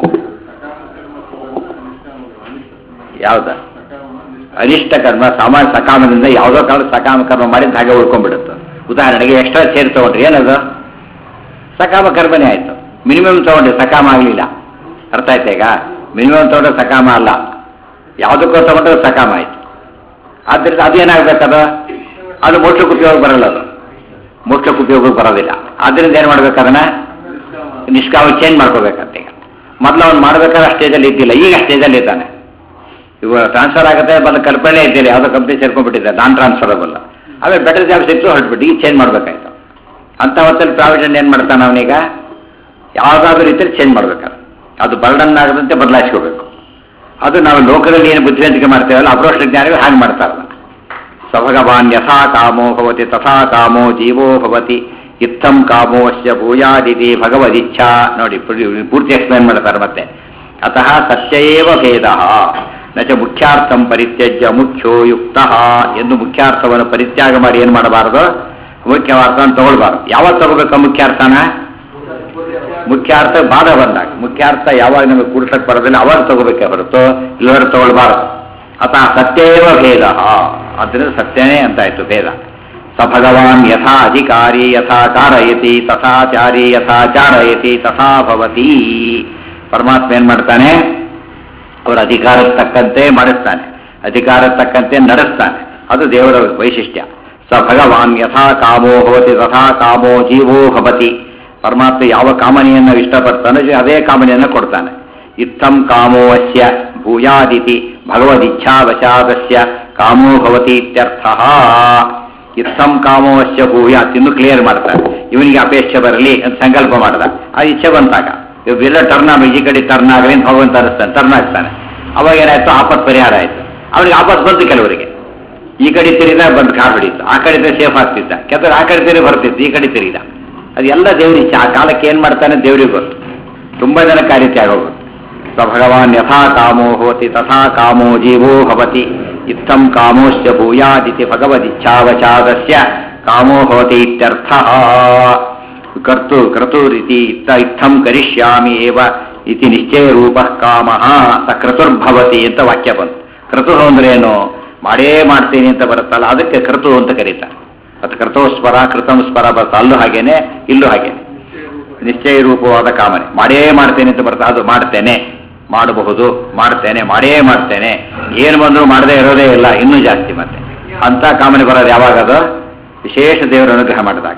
Speaker 1: ಯಾವ್ದ ಅನಿಷ್ಟ ಕರ್ಮ ಸಾಮಾನ್ಯ ಸಕಾಮದಿಂದ ಯಾವುದೋ ಕಾಲ ಸಕಾಮ ಕರ್ಮ ಮಾಡಿದ ಹಾಗೆ ಉಳ್ಕೊಂಡ್ಬಿಡುತ್ತೆ ಉದಾಹರಣೆಗೆ ಎಕ್ಸ್ಟ್ರಾ ಚೇರ್ ತಗೊಂಡ್ರಿ ಏನದು ಸಕಾಮ ಕರ್ಮನೇ ಆಯ್ತು ಮಿನಿಮಮ್ ತಗೊಂಡ್ರೆ ಸಕಾಮ ಆಗಲಿಲ್ಲ ಅರ್ಥ ಆಯ್ತಾ ಈಗ ಮಿನಿಮಮ್ ತಗೊಂಡ್ರೆ ಸಕಾಮ ಅಲ್ಲ ಯಾವುದಕ್ಕೋ ತಗೊಂಡ್ರೆ ಸಕಾಮ ಆಯ್ತು ಆದ್ದರಿಂದ ಅದೇನಾಗ್ಬೇಕದ ಅದು ಮೋಕ್ಷಕ್ಕೆ ಉಪಯೋಗ ಬರಲ್ಲ ಅದು ಮೋಕ್ಷಕ್ಕೆ ಉಪಯೋಗಕ್ಕೆ ಬರೋದಿಲ್ಲ ಆದ್ದರಿಂದ ಏನು ಮಾಡ್ಬೇಕು ಅದನ್ನ ನಿಷ್ಕಾಮ ಚೇಂಜ್ ಮಾಡ್ಕೋಬೇಕಂತ ಈಗ ಮೊದಲು ಅವ್ನು ಮಾಡ್ಬೇಕಾದ್ರೆ ಆ ಸ್ಟೇಜಲ್ಲಿ ಇದ್ದಿಲ್ಲ ಈಗ ಸ್ಟೇಜಲ್ಲಿ ಇದ್ದಾನೆ ಇವಾಗ ಟ್ರಾನ್ಸ್ಫರ್ ಆಗುತ್ತೆ ಬಂದ ಕಲ್ಪನೆ ಇದ್ದಿಲ್ಲ ಯಾವುದೋ ಕಂಪ್ನಿ ಸೇರ್ಕೊಂಡ್ಬಿಟ್ಟಿದ್ದೆ ನಾನ್ ಟ್ರಾನ್ಸ್ಫರಬಲ್ ಆಮೇಲೆ ಬೆಟರ್ ಜಾಬ್ ಸಿಕ್ತು ಹೊರಟ್ಬಿಟ್ಟು ಈಗ ಚೇಂಜ್ ಮಾಡ್ಬೇಕಾಯ್ತು ಅಂತ ಹೊತ್ತಲ್ಲಿ ಪ್ರಾವಿಡೆಂಟ್ ಏನು ಮಾಡ್ತಾನೆ ಅವನೀಗ ಯಾವುದಾದ್ರೂ ರೀತಿಯಲ್ಲಿ ಚೇಂಜ್ ಮಾಡ್ಬೇಕಾದ್ರೆ ಅದು ಬರ್ಡನ್ ಆಗದಂತೆ ಬದಲಾಯಿಸ್ಕೋಬೇಕು ಅದು ನಾವು ಲೋಕದಲ್ಲಿ ಏನು ಬುದ್ಧಿವಂತಿಕೆ ಮಾಡ್ತೇವಲ್ಲ ಅಪ್ರೋಷ್ಟ ಜ್ಞಾನಿಗಳು ಹಾಗೆ ಮಾಡ್ತಾರಲ್ಲ ಸ ಭಗವಾನ್ ಯಥಾ ಕಾಮೋ ಭವತಿ ತಥಾ ಕಾಮೋ ಜೀವೋ ಭವತಿ ಇತ್ತಂ ಕಾಮೋಶ್ಚ ಭೂಯಾದಿತಿ ಭಗವದಿಚ್ಛಾ ನೋಡಿ ಪೂರ್ತಿ- ಪೂರ್ತಿ ಎಕ್ಸ್ಪ್ಲೇನ್ ಮಾಡ್ತಾರೆ ಮತ್ತೆ ಅತಃ ಸತ್ಯೇವ ಭೇದ ನ ಚ ಮುಖ್ಯಾರ್ಥಂ ಪರಿತ್ಯಜ್ಯ ಮುಖ್ಯೋ ಯುಕ್ತ ಎಂದು ಮುಖ್ಯಾರ್ಥವನ್ನು ಪರಿತ್ಯಾಗ ಮಾಡಿ ಏನು ಮಾಡಬಾರದು ಮುಖ್ಯಾರ್ಥವನ್ನು ತಗೊಳ್ಬಾರ್ದು ಯಾವಾಗ ತಗೋಬೇಕು ಮುಖ್ಯಾರ್ಥನ ಮುಖ್ಯಾರ್ಥ ಬಾಧ ಬಂದಾಗ ಮುಖ್ಯಾರ್ಥ ಯಾವಾಗ ನಮಗೆ ಕೂಡ್ಸಕ್ ಬರೋದಿಲ್ಲ ಅವಾಗ ತಗೋಬೇಕೆ ಹೊರತು ಇಲ್ಲವರೆ ತಗೊಳ್ಬಾರದು ಅತಃ ಸತ್ಯೇವ ಭೇದ ಅದರಿಂದ ಸತ್ಯನೇ ಅಂತಾಯ್ತು ಭೇದ ಸ ಭಗವಾನ್ ಯಥಾ ಅಧಿಕಾರಿ ಯಥಾ ಕಾರಯತಿ ತಥಾಚಾರಿ ಯಥಾ ಚಾರಯತಿ ತಥಾ ಭವತಿ ಪರಮಾತ್ಮ ಏನ್ ಮಾಡ್ತಾನೆ ಅವರ ಅಧಿಕಾರಕ್ಕೆ ತಕ್ಕಂತೆ ಮಾಡಿಸ್ತಾನೆ ಅಧಿಕಾರಕ್ಕೆ ತಕ್ಕಂತೆ ನಡೆಸ್ತಾನೆ ಅದು ದೇವರ ವೈಶಿಷ್ಟ್ಯ ಸ ಭಗವಾನ್ ಯಥಾ ಕಾಮೋ ಭವತಿ ತಥಾ ಕಾಮೋ ಜೀವೋ ಭವತಿ ಪರಮಾತ್ಮ ಯಾವ ಕಾಮನೆಯನ್ನು ಇಷ್ಟಪಡ್ತಾನೆ ಅದೇ ಕಾಮನೆಯನ್ನು ಕೊಡ್ತಾನೆ ಇತ್ತಂ ಕಾಮೋ ಅಸ್ಯ ಭೂಯಾದಿತಿ ಭಗವದಿಚ್ಛಾವಶಾದಸ್ಯ ಕಾಮೋ ಭವತಿ ಇತ್ಯರ್ಥ ಇತ್ತಂ ಕಾಮೋ ಅಸ್ಯ ಭೂಯಾತ್ ಇನ್ನು ಕ್ಲಿಯರ್ ಮಾಡ್ತಾರೆ ಇವನಿಗೆ ಅಪೇಕ್ಷೆ ಬರಲಿ ಅಂತ ಸಂಕಲ್ಪ ಮಾಡ್ದ ಆ ಇಚ್ಛೆ ಬಂತಾಗ ಇವೆಲ್ಲ ಟರ್ನ್ ಆಗ ಈ ಕಡೆ ಟರ್ನ್ ಆಗಲಿ ಅಂತ ಭಗವಂತ ಅನಿಸ್ತಾನೆ ಟರ್ನ್ ಆಗ್ತಾನೆ ಅವಾಗ ಏನಾಯ್ತು ಆಪತ್ ಪರಿಹಾರ ಆಯ್ತು ಅವನಿಗೆ ಆಪತ್ ಬಂತು ಕೆಲವರಿಗೆ ಈ ಕಡೆ ತಿರುಗಿದ ಬಂದು ಕಾರ್ ಹೊಡೀತು ಆ ಕಡೆ ಸೇಫ್ ಆಗ್ತಿದ್ದ ಕೆಲವರು ಆ ಕಡೆ ತಿರುಗಿ ಬರ್ತಿತ್ತು ಈ ಕಡೆ ತಿರುಗಿದ ಅದೆಲ್ಲ ದೇವ್ರಿಗೆ ಆ ಕಾಲಕ್ಕೆ ಏನ್ ಮಾಡ್ತಾನೆ ದೇವ್ರಿಗೆ ಗೊತ್ತು ತುಂಬಾ ಜನ ಕಾರ್ಯಕ್ಕೆ ಆಗೋಗುತ್ತೆ ಸ ಭಗವಾನ್ ಯಥಾ ಕಾಮೋ ಹೋತಿ ತಥಾ ಕಾಮೋ ಜೀವೋ ಭವತಿ ಇತ್ತಂ ಕಾಮೋಶ್ಚ ಭೂಯಾದಿತಿ ಭಗವದಿಚ್ಛಾವಚಾದಸ್ಯ ಕಾಮೋ ಭವತಿ ಇತ್ಯರ್ಥ ಕರ್ತು ಕ್ರತುರಿತಿ ಇತ್ತ ಇತ್ತಂ ಕರಿಷ್ಯಾಮಿ ಏವ ಇತಿ ನಿಶ್ಚಯ ರೂಪ ಕಾಮ ಸ ಕ್ರತುರ್ಭವತಿ ಅಂತ ವಾಕ್ಯ ಬಂತು ಕ್ರತು ಅಂದ್ರೆ ಏನು ಮಾಡೇ ಮಾಡ್ತೀನಿ ಅಂತ ಬರುತ್ತಲ್ಲ ಅದಕ್ಕೆ ಕ್ರತು ಅಂತ ಕರೀತಾರೆ ಅದು ಕೃತೋಸ್ವರ ಕೃತಂ ಸ್ವರ ಬರುತ್ತೆ ಅಲ್ಲೂ ಹಾಗೇನೆ ಇಲ್ಲೂ ಹಾಗೇನೆ ನಿಶ್ಚಯ ರೂಪವಾದ ಕಾಮನೆ ಮಾಡೇ ಮಾಡ್ತೇನೆ ಅಂತ ಬರ್ತಾ ಅದು ಮಾಡ್ತೇನೆ ಮಾಡಬಹುದು ಮಾಡ್ತೇನೆ ಮಾಡೇ ಮಾಡ್ತೇನೆ ಏನು ಬಂದರೂ ಮಾಡದೇ ಇರೋದೇ ಇಲ್ಲ ಇನ್ನೂ ಜಾಸ್ತಿ ಮತ್ತೆ ಅಂತ ಕಾಮನೆ ಬರೋದು ಯಾವಾಗ ಅದು ವಿಶೇಷ ದೇವರ ಅನುಗ್ರಹ ಮಾಡಿದಾಗ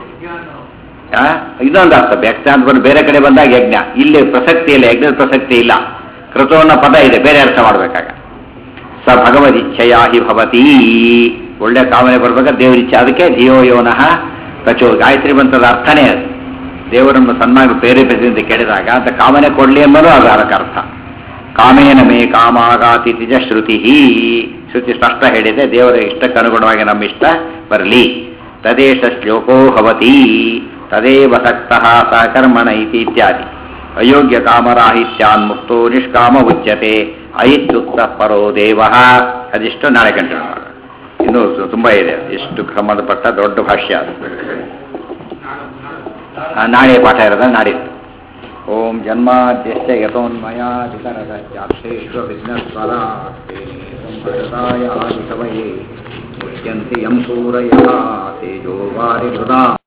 Speaker 1: ಆ? ಇದೊಂದು ಅರ್ಥ ವ್ಯಕ್ತ ಅಂತ ಬಂದು ಬೇರೆ ಕಡೆ ಬಂದಾಗ ಯಜ್ಞ ಇಲ್ಲಿ ಪ್ರಸಕ್ತಿ ಇಲ್ಲ ಯಜ್ಞದ ಪ್ರಸಕ್ತಿ ಇಲ್ಲ ಕೃತವನ್ನ ಪದ ಇದೆ ಬೇರೆ ಅರ್ಥ ಮಾಡ್ಬೇಕಾಗ ಸ ಭಗವದಿಚ್ಛೆಯ ಹಿ ಭವತಿ ಒಳ್ಳೆ ಕಾಮನೆ ಬರ್ಬೇಕಾದ್ರೆ ದೇವರಿಚ್ಛೆ ಅದಕ್ಕೆ ಧಿಯೋ ಯೋನಃ ಪ್ರಚೋ ಗಾಯತ್ರಿ ಮಂತ್ರದ ಅರ್ಥನೇ ಅದು ದೇವರನ್ನು ಸನ್ಮಾನ ಪ್ರೇರೇಪಿಸಿ ಅಂತ ಕೇಳಿದಾಗ ಅಂತ ಕಾಮನೆ ಕೊಡ್ಲಿ ಎಂಬುದು ಅದು ಅದಕ್ಕೆ ಅರ್ಥ ಕಾಮೇನ ಮೇ ಕಾಮಾಗಾತಿ ತಿಜ ಶ್ರುತಿ ಶ್ರುತಿ ಸ್ಪಷ್ಟ ಹೇಳಿದೆ ದೇವರ ಇಷ್ಟಕ್ಕೆ ಅನುಗುಣವಾಗಿ ನಮ್ಮ ಇಷ್ಟ ಬರಲಿ ತದೇಶ ಶ್ಲೋಕೋ ಭವತಿ ತದೇವ ಸಕ್ತಃ ಸ ಕರ್ಮಣ ಇತಿ ಇತ್ಯಾದಿ ಅಯೋಗ್ಯ ಕಾಮರಾಹಿತ್ಯಾನ್ ಮುಕ್ತೋ ನಿಷ್ಕಾಮ ಉಚ್ಯತೆ ಅಯಿತ್ಯುಕ್ತ ಪರೋ ದೇವ ಅದಿಷ್ಟು ನಾಳೆ ಕಂಟಿನ್ಯೂ ಮಾಡೋಣ ಇನ್ನೂ ಸು- ತುಂಬಾ ಇದೆ ಎಷ್ಟು ಸಂಬಂಧಪಟ್ಟ ದೊಡ್ಡ ಭಾಷ್ಯ ಅದು ಆ, ನಾಳೆ ಪಾಠ ಇರೋದ ನಾಡಿದ್ದು ಓಂ ಜನ್ಮಾದ್ಯಶ್ಚ ಯಥೋನ್ಮಯಾಧಿಕರಶ್ಚಾಕ್ಷೇಶ್ವ ವಿಘ್ನಸ್ವರಾಷ್ಟೇ ಸಂಭೃತಾಯ ಆದಿಕವಯೇ ಮುಚ್ಯಂತಿ ಯಂ ಸೂರಯಃ ತೇಜೋ ವಾರಿ